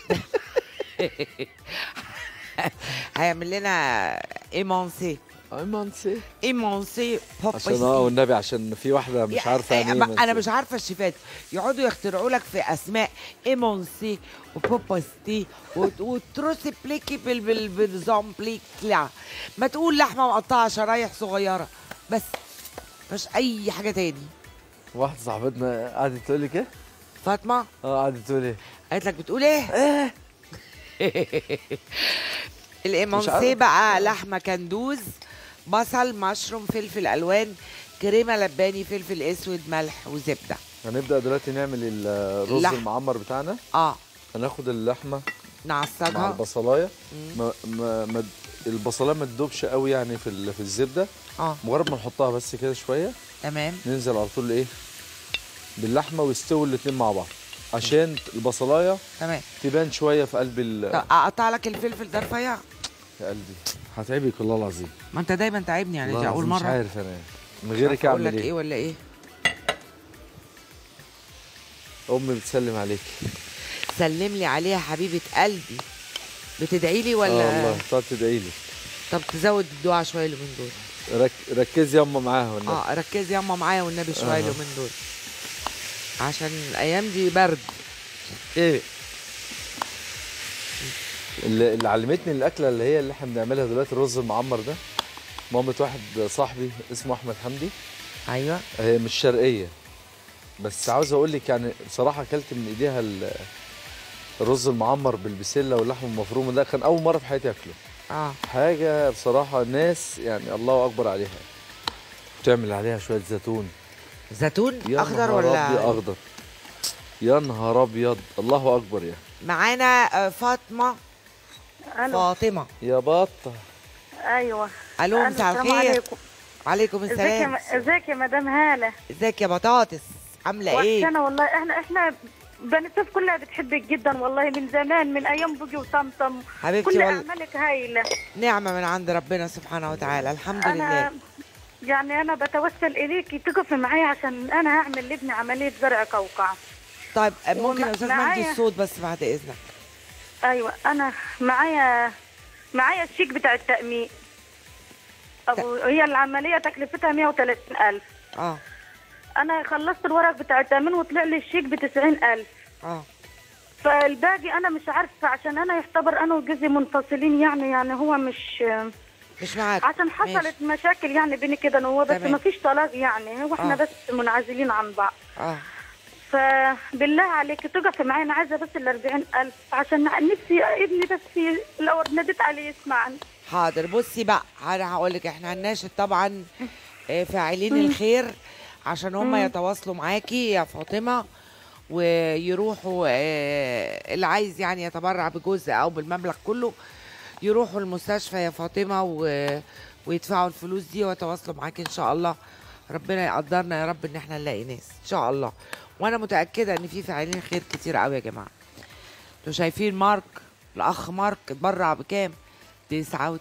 هيعمل لنا ايمونسي ايمانسي ايمونسي عشان اه والنبي عشان في واحده مش عارفه يعني ايه انا مش عارفه الشيفات يقعدوا يخترعوا لك في اسماء ايمونسي وبوباستي وت- وتروسي بليكي بال بال بالزومبليك لا ما تقول لحمه مقطعه شرايح صغيره بس مش اي حاجه تاني واحده صاحبتنا قعدت تقول لي كده فاطمه اه قعدت تقول ايه قالت لك بتقول ايه ايه الايمونسي عارف. بقى لحمه كندوز بصل مشروم فلفل الوان كريمه لباني فلفل اسود ملح وزبده هنبدا دلوقتي نعمل الرز اللحم. المعمر بتاعنا اه هناخد اللحمه مع نعصجها البصلايه مم. ما ما ما البصلايه ما تدوبش قوي يعني في ال- في الزبده اه مجرد ما نحطها بس كده شويه تمام ننزل على طول ايه باللحمه ويستووا الاتنين مع بعض عشان البصلايه تمام تبان شويه في قلب ال طب اقطع لك الفلفل ده رفيع في قلبي هتعبك والله العظيم ما انت دايما تعبني يعني والله دي اول العظيم مره مش عارف انا من مش غيرك عارفة اقول اعمل لك ايه ايه ولا ايه امي بتسلم عليك سلم لي عليها حبيبه قلبي بتدعي لي اه ولا والله تقعد تدعي لي طب تزود الدعاء شويه اليومين دول رك... ركزي ياما معاها والنبي اه ركزي ياما معايا والنبي شويه آه. اليومين دول عشان الايام دي برد ايه اللي, اللي علمتني الاكله اللي هي اللي احنا بنعملها دلوقتي الرز المعمر ده مامة واحد صاحبي اسمه احمد حمدي ايوه هي مش شرقيه بس عاوز اقول لك يعني بصراحه اكلت من ايديها ال- الرز المعمر بالبسله واللحمه المفرومه ده كان اول مره في حياتي اكله اه حاجه بصراحه الناس يعني الله اكبر عليها تعمل عليها شويه زيتون زيتون يا اخضر نهار ولا أبيض اخضر يا نهار ابيض الله اكبر يا معانا آه، فاطمه الو فاطمه يا بطه ايوه الو ألو، مساء السلام الخير عليكم وعليكم ازيك يا السلام م- ازيك يا مدام هاله ازيك يا بطاطس عامله ايه وحشانة والله احنا احنا بني سويف كلها بتحبك جدا والله من زمان من ايام بوجي وطمطم حبيبتي كل والله اعمالك هايله نعمه من عند ربنا سبحانه وتعالى الحمد انا لله يعني انا بتوسل اليكي تقفي معايا عشان انا هعمل لابني عمليه زرع قوقعه طيب آه، ممكن يا ومع- استاذ مجدي معايا- الصوت بس بعد اذنك ايوه انا معايا معايا الشيك بتاع التامين أبو هي العمليه تكلفتها 130000 اه انا خلصت الورق بتاع التامين وطلع لي الشيك ب 90000 اه فالباقي انا مش عارفه عشان انا يعتبر انا وجوزي منفصلين يعني يعني هو مش مش معاك عشان حصلت مشاكل يعني بيني كده انا وهو بس تمام. ما فيش طلاق يعني هو احنا آه. بس منعزلين عن بعض اه فبالله عليك تقفي معايا انا عايزه بس ال 40000 عشان نفسي ابني بس لو ناديت عليه يسمعني حاضر بصي بقى انا هقول لك احنا هنناشد طبعا آه، فاعلين الخير عشان هم يتواصلوا معاكي يا فاطمه ويروحوا آه، اللي عايز يعني يتبرع بجزء او بالمبلغ كله يروحوا المستشفى يا فاطمه و... ويدفعوا الفلوس دي ويتواصلوا معاكي ان شاء الله ربنا يقدرنا يا رب ان احنا نلاقي ناس ان شاء الله وانا متاكده ان في فاعلين خير كتير قوي يا جماعه انتوا شايفين مارك الاخ مارك اتبرع بكام 99%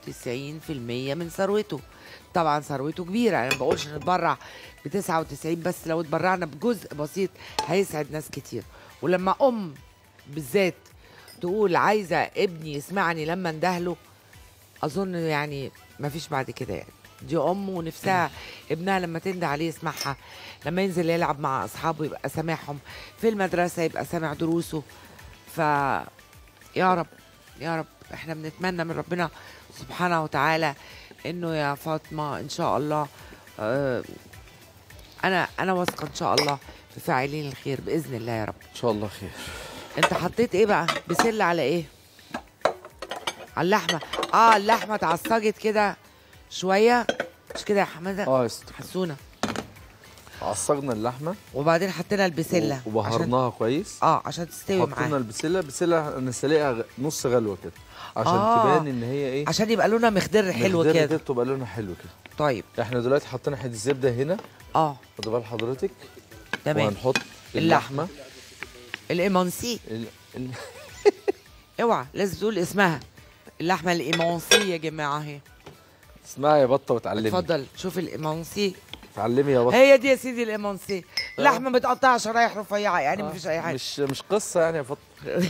من ثروته طبعا ثروته كبيره انا ما بقولش نتبرع ب 99 بس لو اتبرعنا بجزء بسيط هيسعد ناس كتير ولما ام بالذات تقول عايزه ابني يسمعني لما اندهله اظن يعني ما فيش بعد كده يعني دي ام ونفسها ابنها لما تنده عليه يسمعها لما ينزل يلعب مع اصحابه يبقى سامعهم في المدرسه يبقى سامع دروسه ف يا رب يا رب احنا بنتمنى من ربنا سبحانه وتعالى انه يا فاطمه ان شاء الله آه انا انا واثقه ان شاء الله في فاعلين الخير باذن الله يا رب ان شاء الله خير انت حطيت ايه بقى بسله على ايه على اللحمه اه اللحمه اتعصجت كده شويه مش كده يا حماده اه يا ست حسونه عصجنا اللحمه وبعدين حطينا البسله عشان وبهرناها كويس اه عشان تستوي حطينا معاها البسله بسله نسلقها غ- نص غلوه كده عشان آه. تبان ان هي ايه عشان يبقى لونها مخضر حلو مخدرة كده تبقى لونها حلو كده طيب احنا دلوقتي حطينا حته زبده هنا اه خد بال حضرتك تمام وهنحط اللحمة. اللحمه الايمانسي ال... ال... اوعى لازم تقول اسمها اللحمه الايمانسي يا جماعه اهي اسمعي يا بطه وتعلمي اتفضل شوف الايمانسي اتعلمي يا بطه هي دي يا سيدي الايمانسي لحمه متقطعه شرايح رفيعه يعني آه. مفيش اي حاجه مش مش قصه يعني يا فاطمه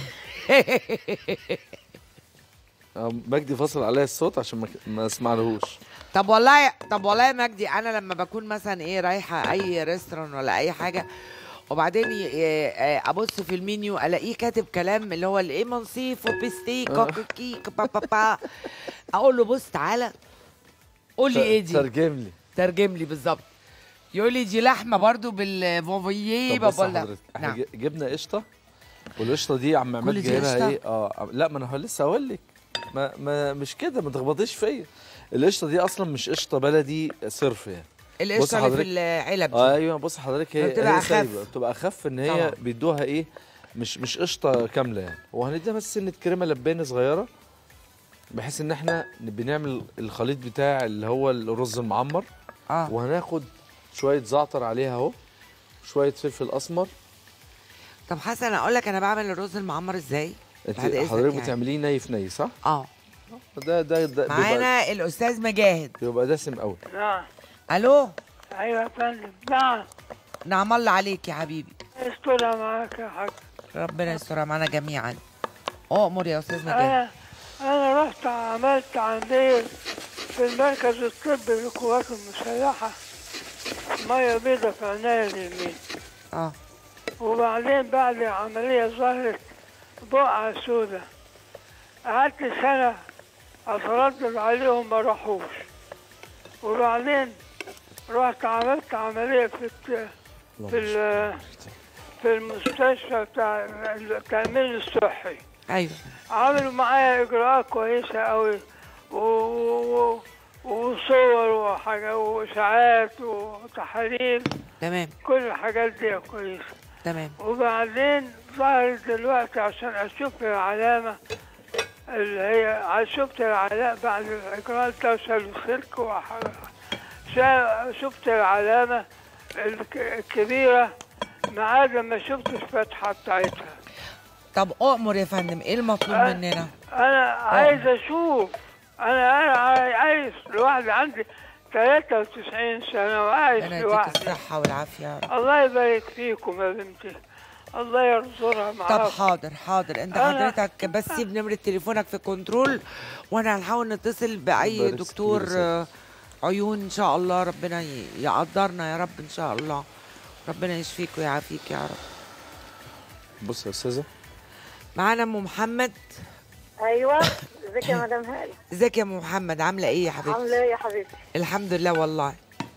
آه، مجدي فصل عليا الصوت عشان ما, ما اسمعلهوش طب والله طب والله يا مجدي انا لما بكون مثلا ايه رايحه اي ريستوران ولا اي حاجه وبعدين ي- ي- ابص في المنيو الاقيه كاتب كلام اللي هو الايه منصيف وبيستيك وكيك با با با اقول له بص تعالى قول لي ايه دي ترجم لي ترجم لي بالظبط يقول لي دي لحمه برضو بالفوفييه طب بص بقول حضرتك احنا نعم ج- جبنا قشطه والقشطه دي عم عماد كل دي جايبها قشطة؟ ايه اه لا ما انا لسه هقول لك ما, ما مش كده ما تخبطيش فيا القشطه دي اصلا مش قشطه بلدي صرف يعني بص القشطه اللي في حضرتك. العلب دي آه ايوه بص حضرتك هي بتبقى هي أخف. سايبه بتبقى اخف ان هي طبعا. بيدوها ايه مش مش قشطه كامله يعني وهنديها بس سنه كريمه لبانه صغيره بحيث ان احنا بنعمل الخليط بتاع اللي هو الرز المعمر اه وهناخد شويه زعتر عليها اهو شويه فلفل اسمر طب حسن اقول لك انا بعمل الرز المعمر ازاي انت بعد إذنك حضرتك يعني. بتعمليه ني في ني صح؟ اه ده ده, ده بيبقى, معانا الاستاذ مجاهد بيبقى دسم قوي نعم الو ايوه يا فندم نعم نعم الله عليك يا حبيبي استرها معاك يا حاج ربنا يسترها معانا جميعا اؤمر يا استاذ مجاهد انا انا رحت عملت عمليه في المركز الطبي للقوات المسلحه ميه بيضة في عينيا اليمين اه وبعدين بعد العمليه ظهرت بقعه سودة قعدت سنه اتردد عليهم ما راحوش وبعدين رحت عملت عمليه في الت- في ال- في المستشفى بتاع التأمين الصحي ايوه عملوا معايا إجراءات كويسة أوي و... و... وصور وحاجة وإشاعات وتحاليل تمام كل الحاجات دي كويسة تمام وبعدين ظهرت دلوقتي عشان أشوف العلامة اللي هي شفت العلامة بعد الإجراء توصل السلك وح- شا- شفت العلامة الك- الكبيرة ما عاد ما شفت الفتحة بتاعتها طب اؤمر يا فندم ايه المطلوب آه. مننا أنا عايز أشوف أنا أنا عاي- عايز لوحدي عندي 93 سنة وعايش ربنا يديك لوحدي الصحه والعافيه يا رب الله يبارك فيكم يا بنتي الله يرزقها طب معاكم حاضر حاضر انت أنا- حضرتك بس سيب نمرة تليفونك في كنترول وانا هنحاول نتصل بأي يبارك دكتور فيك يا آه، عيون ان شاء الله ربنا ي- يقدرنا يا رب ان شاء الله ربنا يشفيك ويعافيك يا رب بص يا استاذه معانا ام محمد ايوه ازيك يا مدام هاله ازيك يا ام محمد عامله ايه يا عامله حبيبتي ايه يا حبيبتي الحمد لله والله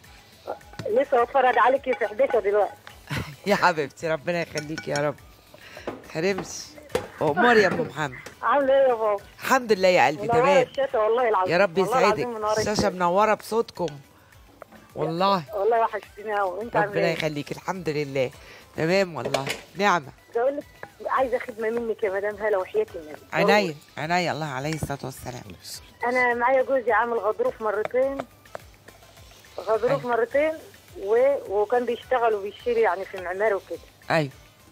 لسه بتفرج عليكي في 11 دلوقتي يا حبيبتي ربنا يخليك يا رب حرمش امور يا ام محمد عامله ايه يا بابا الحمد لله يا قلبي منوره تمام الشتا والله العظيم يا رب والله العظيم يسعدك منورة الشاشه الشتا. منوره بصوتكم والله والله وحشتيني قوي انت عامله ربنا ايه يخليك الحمد لله تمام والله نعمه بقول لك عايزه خدمه منك يا مدام هاله وحياه النبي عينيا عينيا الله عليه الصلاه والسلام انا معايا جوزي عامل غضروف مرتين غضروف مرتين و... وكان بيشتغل وبيشتري يعني في المعمار وكده ايوه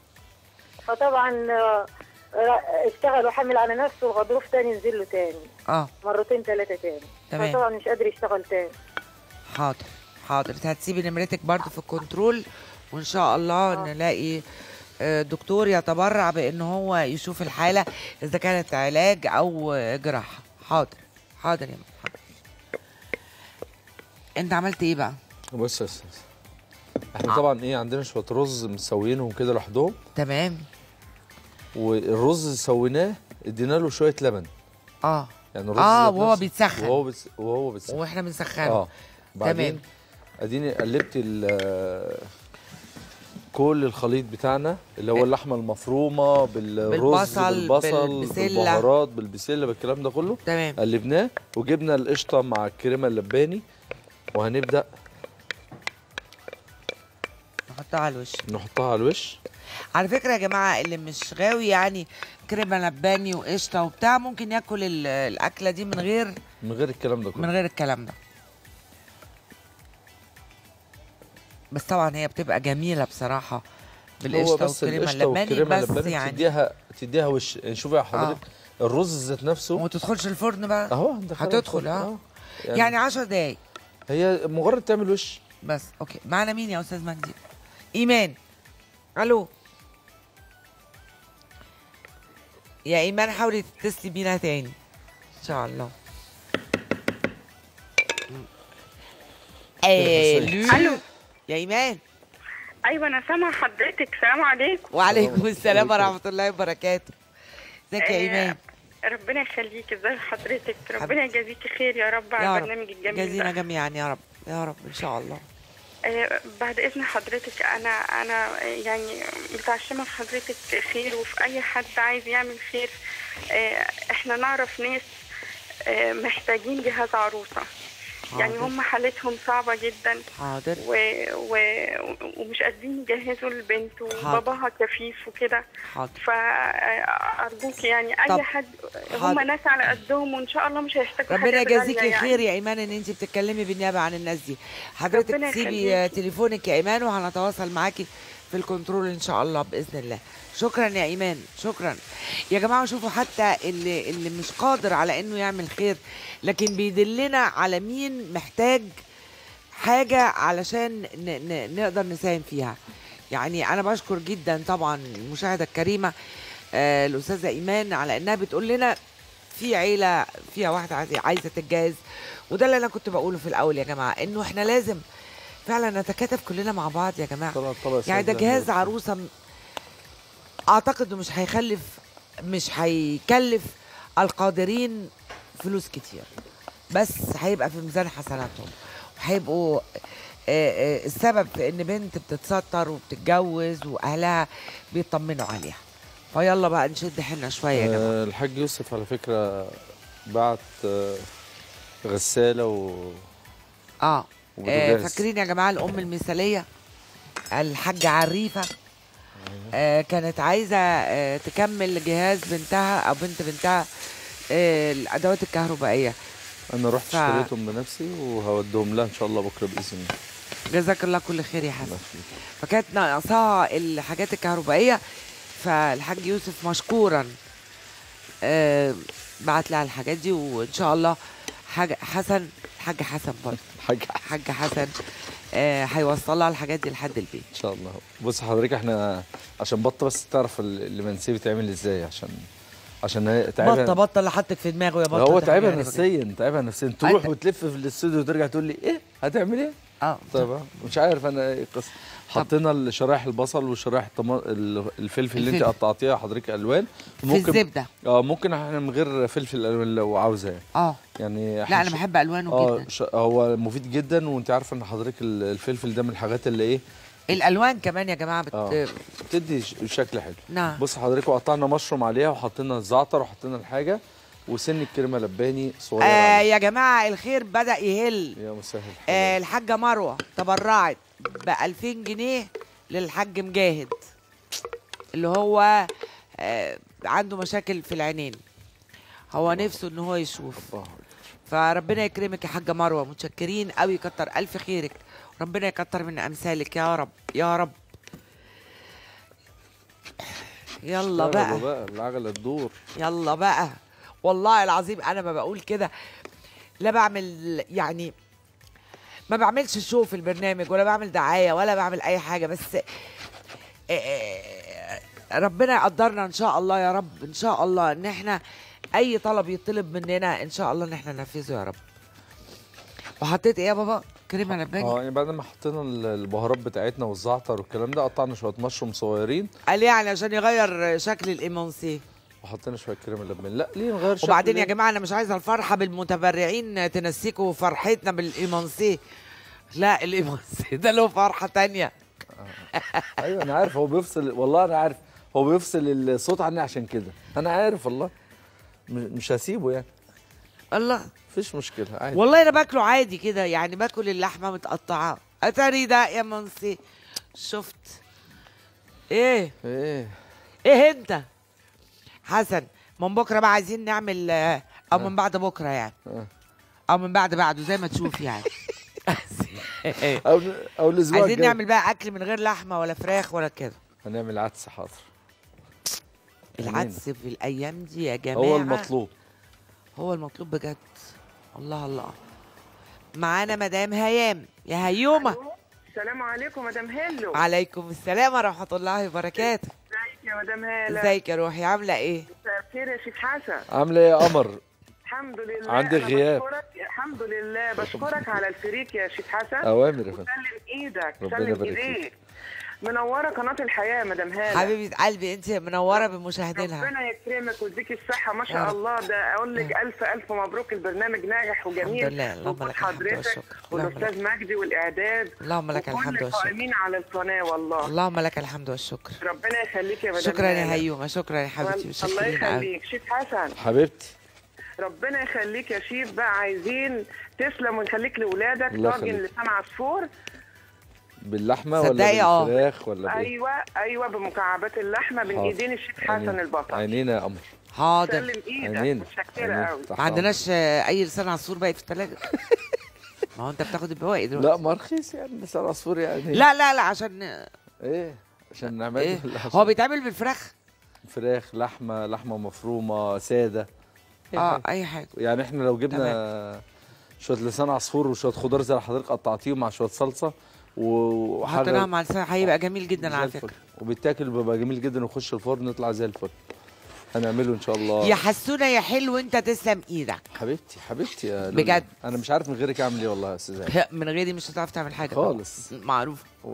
فطبعا آه، آه، اشتغل وحمل على نفسه الغضروف تاني نزل له تاني اه مرتين ثلاثه تاني تمام. فطبعا مش قادر يشتغل تاني حاضر حاضر انت هتسيبي نمرتك برضو في الكنترول وان شاء الله آه. نلاقي آه، دكتور يتبرع بان هو يشوف الحاله اذا كانت علاج او آه، جراحه حاضر حاضر يا محمد انت عملت ايه بقى بص يا استاذ احنا طبعا ايه عندنا شويه رز مسوينهم كده لوحدهم تمام والرز سويناه ادينا له شويه لبن اه يعني الرز اه ذات وهو نفسه- بيتسخن وهو بيتس... وهو بيتسخن واحنا بنسخنه اه بعدين تمام. اديني قلبت ال كل الخليط بتاعنا اللي هو اللحمه المفرومه بالرز بالبصل، بالبصل بالبسلة. بالبهارات بالبسله بالكلام ده كله تمام قلبناه وجبنا القشطه مع الكريمه اللباني وهنبدا نحطها على الوش نحطها على الوش على فكره يا جماعه اللي مش غاوي يعني كريمه لباني وقشطه وبتاع ممكن ياكل ال- الاكله دي من غير من غير الكلام ده من كله غير الكلام ده بس طبعا هي بتبقى جميله بصراحه هو بالقشطه بس والكريمه القشطه اللباني والكريمه بس اللباني يعني تديها تديها وش يعني شوفي يا حضرتك الرز ذات نفسه وما تدخلش الفرن بقى اهو هندخلها هتدخل الفرن. اه يعني, يعني 10 دقايق هي مجرد تعمل وش بس اوكي معنا مين يا استاذ مجدي ايمان الو يا ايمان حاولي تتصلي بينا تاني ان شاء الله الو الو يا ايمان ايوه انا سامعه حضرتك سلام عليكم وعليكم السلام ورحمه الله وبركاته ازيك يا آه، ايمان ربنا يخليك ازي حضرتك ربنا يجازيكي خير يا رب يا على رب. البرنامج الجميل جازينا ده جميعا يا رب يا رب ان شاء الله آه، بعد اذن حضرتك انا انا يعني متعشمه في حضرتك خير وفي اي حد عايز يعمل خير آه، احنا نعرف ناس آه، محتاجين جهاز عروسه يعني حاضر. هم حالتهم صعبه جدا حاضر و... و... ومش قادرين يجهزوا البنت حاضر. وباباها كفيف وكده حاضر فأرجوك يعني طب، أي حد هم حاضر. ناس على قدهم وإن شاء الله مش هيحتاجوا ربنا حاجات يجازيكي غالية يعني. خير يا ايمان ان انت بتتكلمي بالنيابه عن الناس دي حضرتك ربنا تسيبي يخليكي. تليفونك يا ايمان وهنتواصل معاكي في الكنترول ان شاء الله باذن الله شكرا يا ايمان شكرا يا جماعه شوفوا حتى اللي اللي مش قادر على انه يعمل خير لكن بيدلنا على مين محتاج حاجه علشان ن ن نقدر نساهم فيها يعني انا بشكر جدا طبعا المشاهده الكريمه آه الاستاذه ايمان على انها بتقول لنا في عيله فيها واحده عايزه عايزه تتجوز وده اللي انا كنت بقوله في الاول يا جماعه انه احنا لازم فعلا نتكاتف كلنا مع بعض يا جماعه طبعا طبعا يعني ده أستاذ جهاز زهر. عروسه م- اعتقد إنه مش هيخلف مش هيكلف القادرين فلوس كتير بس هيبقى في ميزان حسناتهم وهيبقوا آه، آه، السبب في ان بنت بتتستر وبتتجوز واهلها بيطمنوا عليها فيلا بقى نشد حيلنا شويه يا جماعه آه، الحاج يوسف على فكره بعت آه، غساله و اه آه، وبوتاجاز. فاكرين يا جماعه الام المثاليه الحاجه عريفه آه كانت عايزه آه تكمل جهاز بنتها او بنت بنتها آه الادوات الكهربائيه انا رحت ف- اشتريتهم بنفسي وهودهم لها ان شاء الله بكره باذن الله جزاك الله كل خير يا حسن الله يخليك. فكانت ناقصاها الحاجات الكهربائيه فالحاج يوسف مشكورا آه بعت لها الحاجات دي وان شاء الله حاجه حسن الحاج حسن برضه حاج الحاج حسن آه هيوصل لها الحاجات دي لحد البيت ان شاء الله بص حضرتك احنا عشان بطه بس تعرف ال- المنسيه بيتعمل ازاي عشان عشان هي تعبها بطه بطه اللي حطك في دماغه يا بطه هو ده تعبها حاجة غريبة نفسيا تعبها نفسيا تروح أنت- وتلف في الاستوديو وترجع تقول لي ايه هتعمل ايه؟ جدا. اه طيب مش عارف انا ايه القصه حطينا الشرايح البصل وشرايح الطما... ال- الفلفل اللي انت الفلفل. قطعتيها حضرتك الوان في الزبده اه ممكن احنا من غير فلفل الوان لو عاوزه يعني. اه يعني لا انا بحب الوانه اه جدا ش... هو مفيد جدا وانت عارفه ان حضرتك ال- الفلفل ده من الحاجات اللي ايه الالوان كمان يا جماعه بت... اه بتدي ش- شكل حلو نعم بص حضرتك وقطعنا مشروم عليها وحطينا الزعتر وحطينا الحاجه وسن الكريمه لباني صغير آه عليه. يا جماعه الخير بدا يهل يا مسهل آه حلو. الحاجه مروه تبرعت ب 2000 جنيه للحاج مجاهد اللي هو آه عنده مشاكل في العينين هو نفسه ان هو يشوف الله فربنا يكرمك يا حاجه مروه متشكرين قوي كتر الف خيرك ربنا يكتر من امثالك يا رب يا رب يلا اشتغلوا بقى بقى العجله تدور يلا بقى والله العظيم انا ما بقول كده لا بعمل يعني ما بعملش شو في البرنامج ولا بعمل دعايه ولا بعمل اي حاجه بس آه، ربنا يقدرنا ان شاء الله يا رب ان شاء الله ان احنا اي طلب يطلب مننا ان شاء الله ان احنا ننفذه يا رب وحطيت ايه يا بابا كريمه لباني اه يعني بعد ما حطينا ال- البهارات بتاعتنا والزعتر والكلام ده قطعنا شويه مشروم صغيرين قال يعني عشان يغير شكل الايمونسي وحطينا شويه كريمه لباني لا ليه نغير شكل وبعدين يا ليه؟ جماعه انا مش عايزه الفرحه بالمتبرعين تنسيكوا فرحتنا بالايمانسيه لا الايمانسيه ده له فرحه تانية ايوه انا عارف هو بيفصل والله انا عارف هو بيفصل الصوت عني عشان كده انا عارف والله م- مش هسيبه يعني الله مفيش مشكله عادي والله انا باكله عادي كده يعني باكل اللحمه متقطعه اتاري ده يا منسي شفت ايه ايه ايه انت حسن من بكره بقى عايزين نعمل آه، او من بعد بكره يعني آه. او من بعد بعده زي ما تشوف يعني او او الاسبوع عايزين الجاي نعمل بقى اكل من غير لحمه ولا فراخ ولا كده هنعمل عدس حاضر العدس في الايام دي يا جماعه هو المطلوب هو المطلوب بجد الله الله معانا مدام هيام يا هيومه السلام عليكم مدام هيلو عليكم السلام ورحمه الله وبركاته ازيك يا مدام هاله ازيك يا روحي عامله ايه مساء الخير يا شيخ حسن عامله ايه يا قمر الحمد لله عندك أنا غياب. بشكرك الحمد لله بشكرك على الفريق يا شيخ حسن اوامر يا فندم سلم ايدك ربنا سلم يبارك فيك. ايديك منوره قناه الحياه يا مدام هاله حبيبه قلبي انت منوره بمشاهدينها ربنا يكرمك ويديك الصحة ما يا شاء رب. الله ده أقول لك ألف ألف مبروك البرنامج ناجح وجميل الحمد لله، اللهم وجود لك الحمد حضرتك والشكر. اللهم والأستاذ مجدي والإعداد اللهم لك الحمد وكل والشكر القائمين على القناة والله اللهم لك الحمد والشكر ربنا يخليك يا مدام شكرا يا هالة. هيومه شكرا يا حبيبتي الله متشكرين قوي يخليك شيخ حسن حبيبتي ربنا يخليك يا شيف بقى عايزين تسلم ويخليك لاولادك الله طاجن يخليك. لسان عصفور باللحمه ولا صدقي اه. بالفراخ ولا بايه ايوه ايوه بمكعبات اللحمه من حاضر. ايدين الشيف حسن عينينا. البطل عينينا يا قمر حاضر سلم ايدك عينينا متشكره عينينا. قوي تحت ما أمرك. عندناش آه، اي لسان عصفور باقي في الثلاجه ما هو انت بتاخد البواقي دلوقتي لا ما رخيص يعني لسان عصفور يعني لا لا لا عشان آه، ايه عشان نعمل ايه هو بيتعمل بالفراخ فراخ لحمه لحمه مفرومه ساده أي اه حاجة. اي حاجه يعني احنا لو جبنا شويه لسان عصفور وشويه خضار زي اللي حضرتك قطعتيهم مع شويه صلصه و- وحطيناها مع لسان هيبقى جميل جدا زي على الفل. فكره وبيتاكل وبيبقى جميل جدا ويخش الفرن يطلع زي الفل هنعمله ان شاء الله يا حسونه يا حلو انت تسلم ايدك حبيبتي حبيبتي يا لولو. بجد. انا مش عارف من غيرك اعمل ايه والله يا استاذ عيد. من غيري مش هتعرف تعمل حاجه طبعاً. خالص. معروف هو-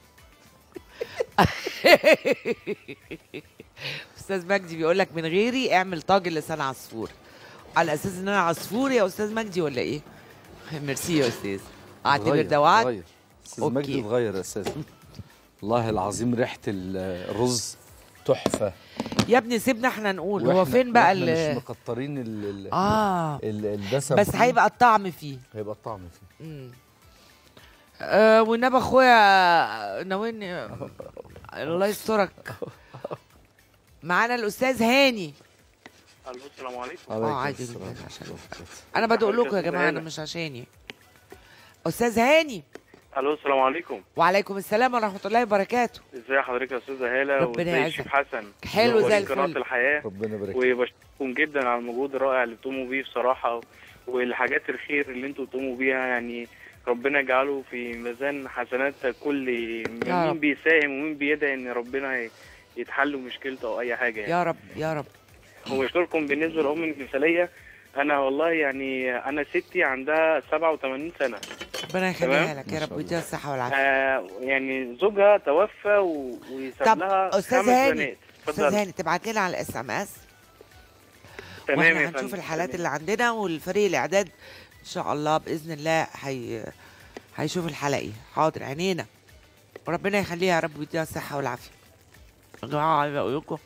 استاذ مجدي بيقول لك من غيري اعمل طاجن لسان عصفور على اساس ان انا عصفور يا استاذ مجدي ولا ايه ميرسي يا استاذ اعتبر غير- ده وعد غير. استاذ أوكي. مجدي اتغير يا استاذ والله العظيم ريحه ال- الرز تحفه يا ابني سيبنا احنا نقول هو وإحنا- فين بقى وإحنا ال مش مكترين ال ال اه ال- الدسم بس فيه. هيبقى الطعم فيه هيبقى الطعم فيه مم. آه والنبي اخويا ناويني الله يسترك معانا الاستاذ هاني الو السلام عليكم اه عليكم عادي السلام. جدا عشان انا بدق لكم يا جماعه انا مش عشاني استاذ هاني الو السلام عليكم وعليكم السلام ورحمه الله وبركاته ازي حضرتك يا استاذه هاله ربنا وازي يعزك. الشيف حسن حلو زي قناه الفل الحياه ربنا يبارك فيك. وبشكركم جدا على المجهود الرائع اللي بتقوموا بيه بصراحه والحاجات الخير اللي انتوا بتقوموا بيها يعني ربنا يجعله في ميزان حسنات كل يا مين رب. بيساهم ومين بيدعي ان ربنا ي- يتحل مشكلته او اي حاجه يعني يا رب يا رب وبشكركم بالنسبه لام المثاليه انا والله يعني انا ستي عندها 87 سنه ربنا يخليها تمام. لك يا رب ويديها الصحه والعافيه آه يعني زوجها توفى و- وساب طب لها استاذ خمس هاني بنات استاذ اتفضل هاني تبعت لنا على الاس ام اس تمام واحنا يا هنشوف فندم، الحالات تمام. اللي عندنا والفريق الاعداد ان شاء الله باذن الله هي هيشوف الحلقه ايه حاضر عينينا وربنا يخليها يا رب ويديها الصحه والعافيه يا جماعه عايز اقول لكم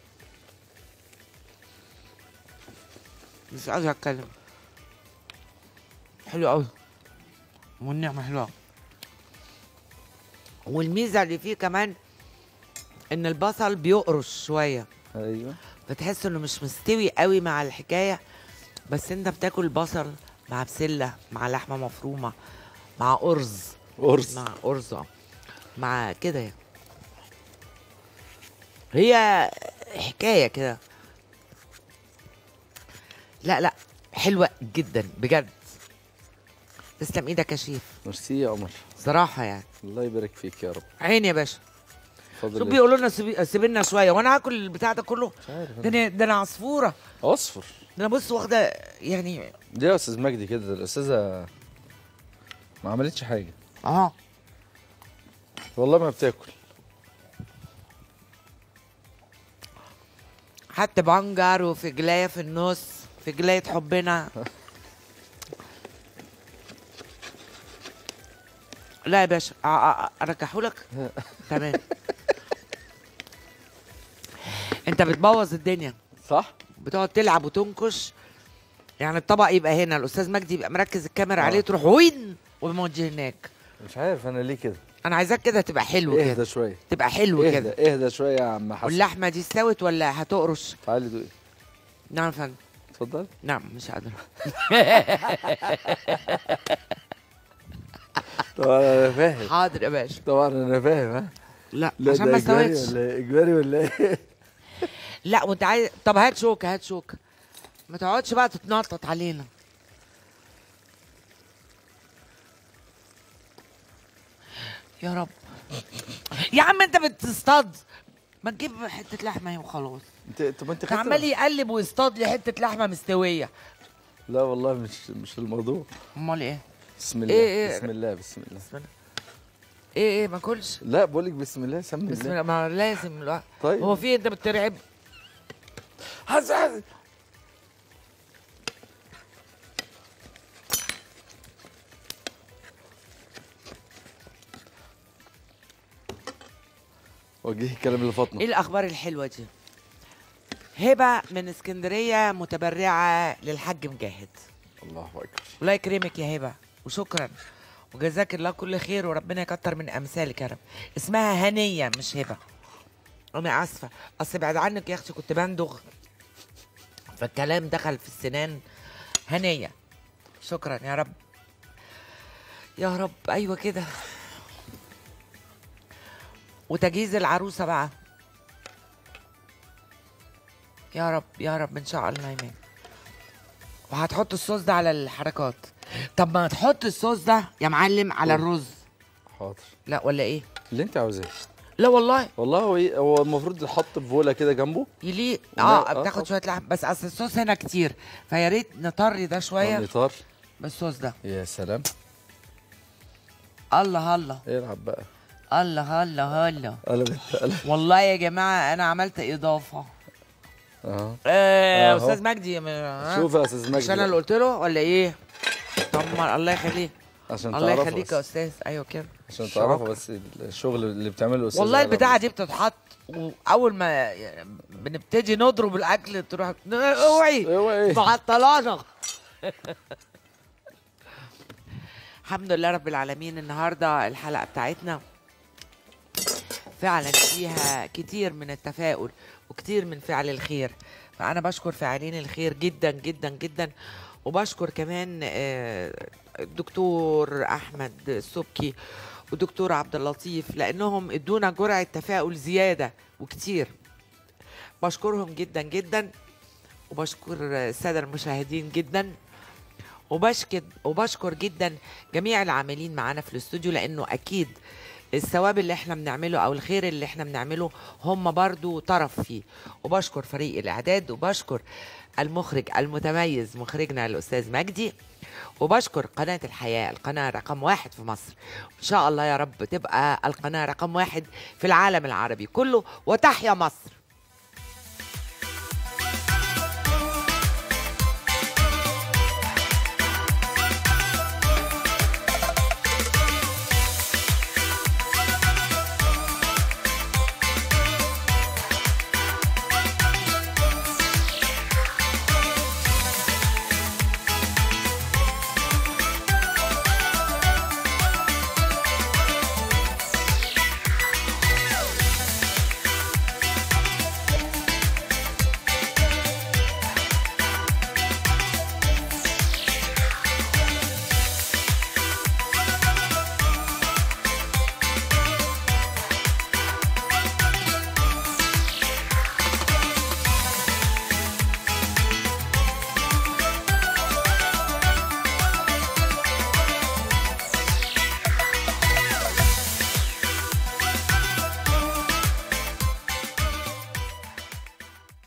مش عايز اتكلم حلو قوي والنعمه حلوه والميزه اللي فيه كمان ان البصل بيقرش شويه ايوه فتحس انه مش مستوي قوي مع الحكايه بس انت بتاكل بصل مع بسله مع لحمه مفرومه مع ارز قرص مع ارز آه. مع كده يعني. هي حكايه كده لا لا حلوه جدا بجد تسلم ايدك يا شيف ميرسي يا قمر صراحه يعني الله يبارك فيك يا رب عيني يا باشا اتفضل شوف يا- بيقولوا لنا سيبي- سيبنا شويه وانا هاكل البتاع ده كله مش عارف ده انا ده انا عصفوره اصفر ده انا بص واخده يعني دي يا استاذ مجدي كده الاستاذه ما عملتش حاجه اه والله ما بتاكل حتى بنجر وفجلايه في النص فجلايه حبنا لا يا باشا أ- أ- أ- ارجحهولك تمام انت بتبوظ الدنيا صح بتقعد تلعب وتنكش يعني الطبق يبقى هنا الاستاذ مجدي يبقى مركز الكاميرا آه. عليه تروح وين وموجه هناك مش عارف انا ليه كده انا عايزاك كده تبقى حلو كده اهدى شويه تبقى حلو اهدى كده اهدى شويه يا عم حسن واللحمه دي استوت ولا هتقرش تعالي دوقي نعم يا فندم اتفضل نعم مش قادره طبعا انا فاهم حاضر يا باشا طبعا انا فاهم ها لا لا عشان ده ما اجباري استوتش ولا اجباري ولا ايه لا وانت عايز طب هات شوكه هات شوكه ما تقعدش بقى تتنطط علينا يا رب يا عم انت بتصطاد ما تجيب حته لحمه اهي وخلاص انت طب انت انت عمال يقلب ويصطاد لي حته لحمه مستويه لا والله مش مش الموضوع امال ايه بسم الله إيه إيه؟ بسم الله بسم الله بسم الله ايه ايه ما كلش لا بقول لك بسم الله سمي بسم الله الله ما لازم لا طيب هو في انت بترعب حز حز وجهي الكلام اللي فاطمه ايه الاخبار الحلوه دي هبه من اسكندريه متبرعه للحاج مجاهد الله اكبر الله يكرمك يا هبه وشكرا وجزاك الله كل خير وربنا يكتر من امثالك يا رب اسمها هنيه مش هبه انا اسفه اصل بعد عنك يا اختي كنت بندغ فالكلام دخل في السنان هنيه شكرا يا رب يا رب ايوه كده وتجهيز العروسه بقى يا رب يا رب ان شاء الله يمين وهتحط الصوص ده على الحركات طب ما تحط الصوص ده يا معلم على الرز حاضر لا ولا ايه اللي انت عاوزاه لا والله والله هو إيه- هو المفروض يتحط في فوله كده جنبه يليق لا، اه آه، بتاخد آه. شويه لحم بس اصل الصوص هنا كتير فيا ريت نطري ده شويه الاطار بالصوص ده يا سلام الله الله العب بقى الله الله الله قلبت قلب والله يا جماعه انا عملت اضافه اه آه أهو. استاذ مجدي م- ها؟ شوف يا استاذ مجدي مش انا اللي قلت له ولا ايه طب ما الله يخليه عشان الله تعرفوا يخليك بس. يا استاذ ايوه كده عشان شكراً. تعرفوا بس الشغل اللي بتعمله الاستاذ والله غادة البتاعه دي بتتحط واول ما بنبتدي نضرب الاكل تروح اوعي اوعي معطلانا الحمد لله رب العالمين النهارده الحلقه بتاعتنا فعلا فيها كتير من التفاؤل وكتير من فعل الخير فانا بشكر فاعلين الخير جدا جدا جدا وبشكر كمان آه، الدكتور احمد السبكي ودكتور عبد اللطيف لانهم ادونا جرعه تفاؤل زياده وكتير بشكرهم جدا جدا وبشكر الساده المشاهدين جدا وبشكر وبشكر جدا جميع العاملين معانا في الاستوديو لانه اكيد الثواب اللي احنا بنعمله او الخير اللي احنا بنعمله هم برضو طرف فيه وبشكر فريق الاعداد وبشكر المخرج المتميز مخرجنا الاستاذ مجدي وبشكر قناة الحياة القناة رقم واحد في مصر إن شاء الله يا رب تبقى القناة رقم واحد في العالم العربي كله وتحيا مصر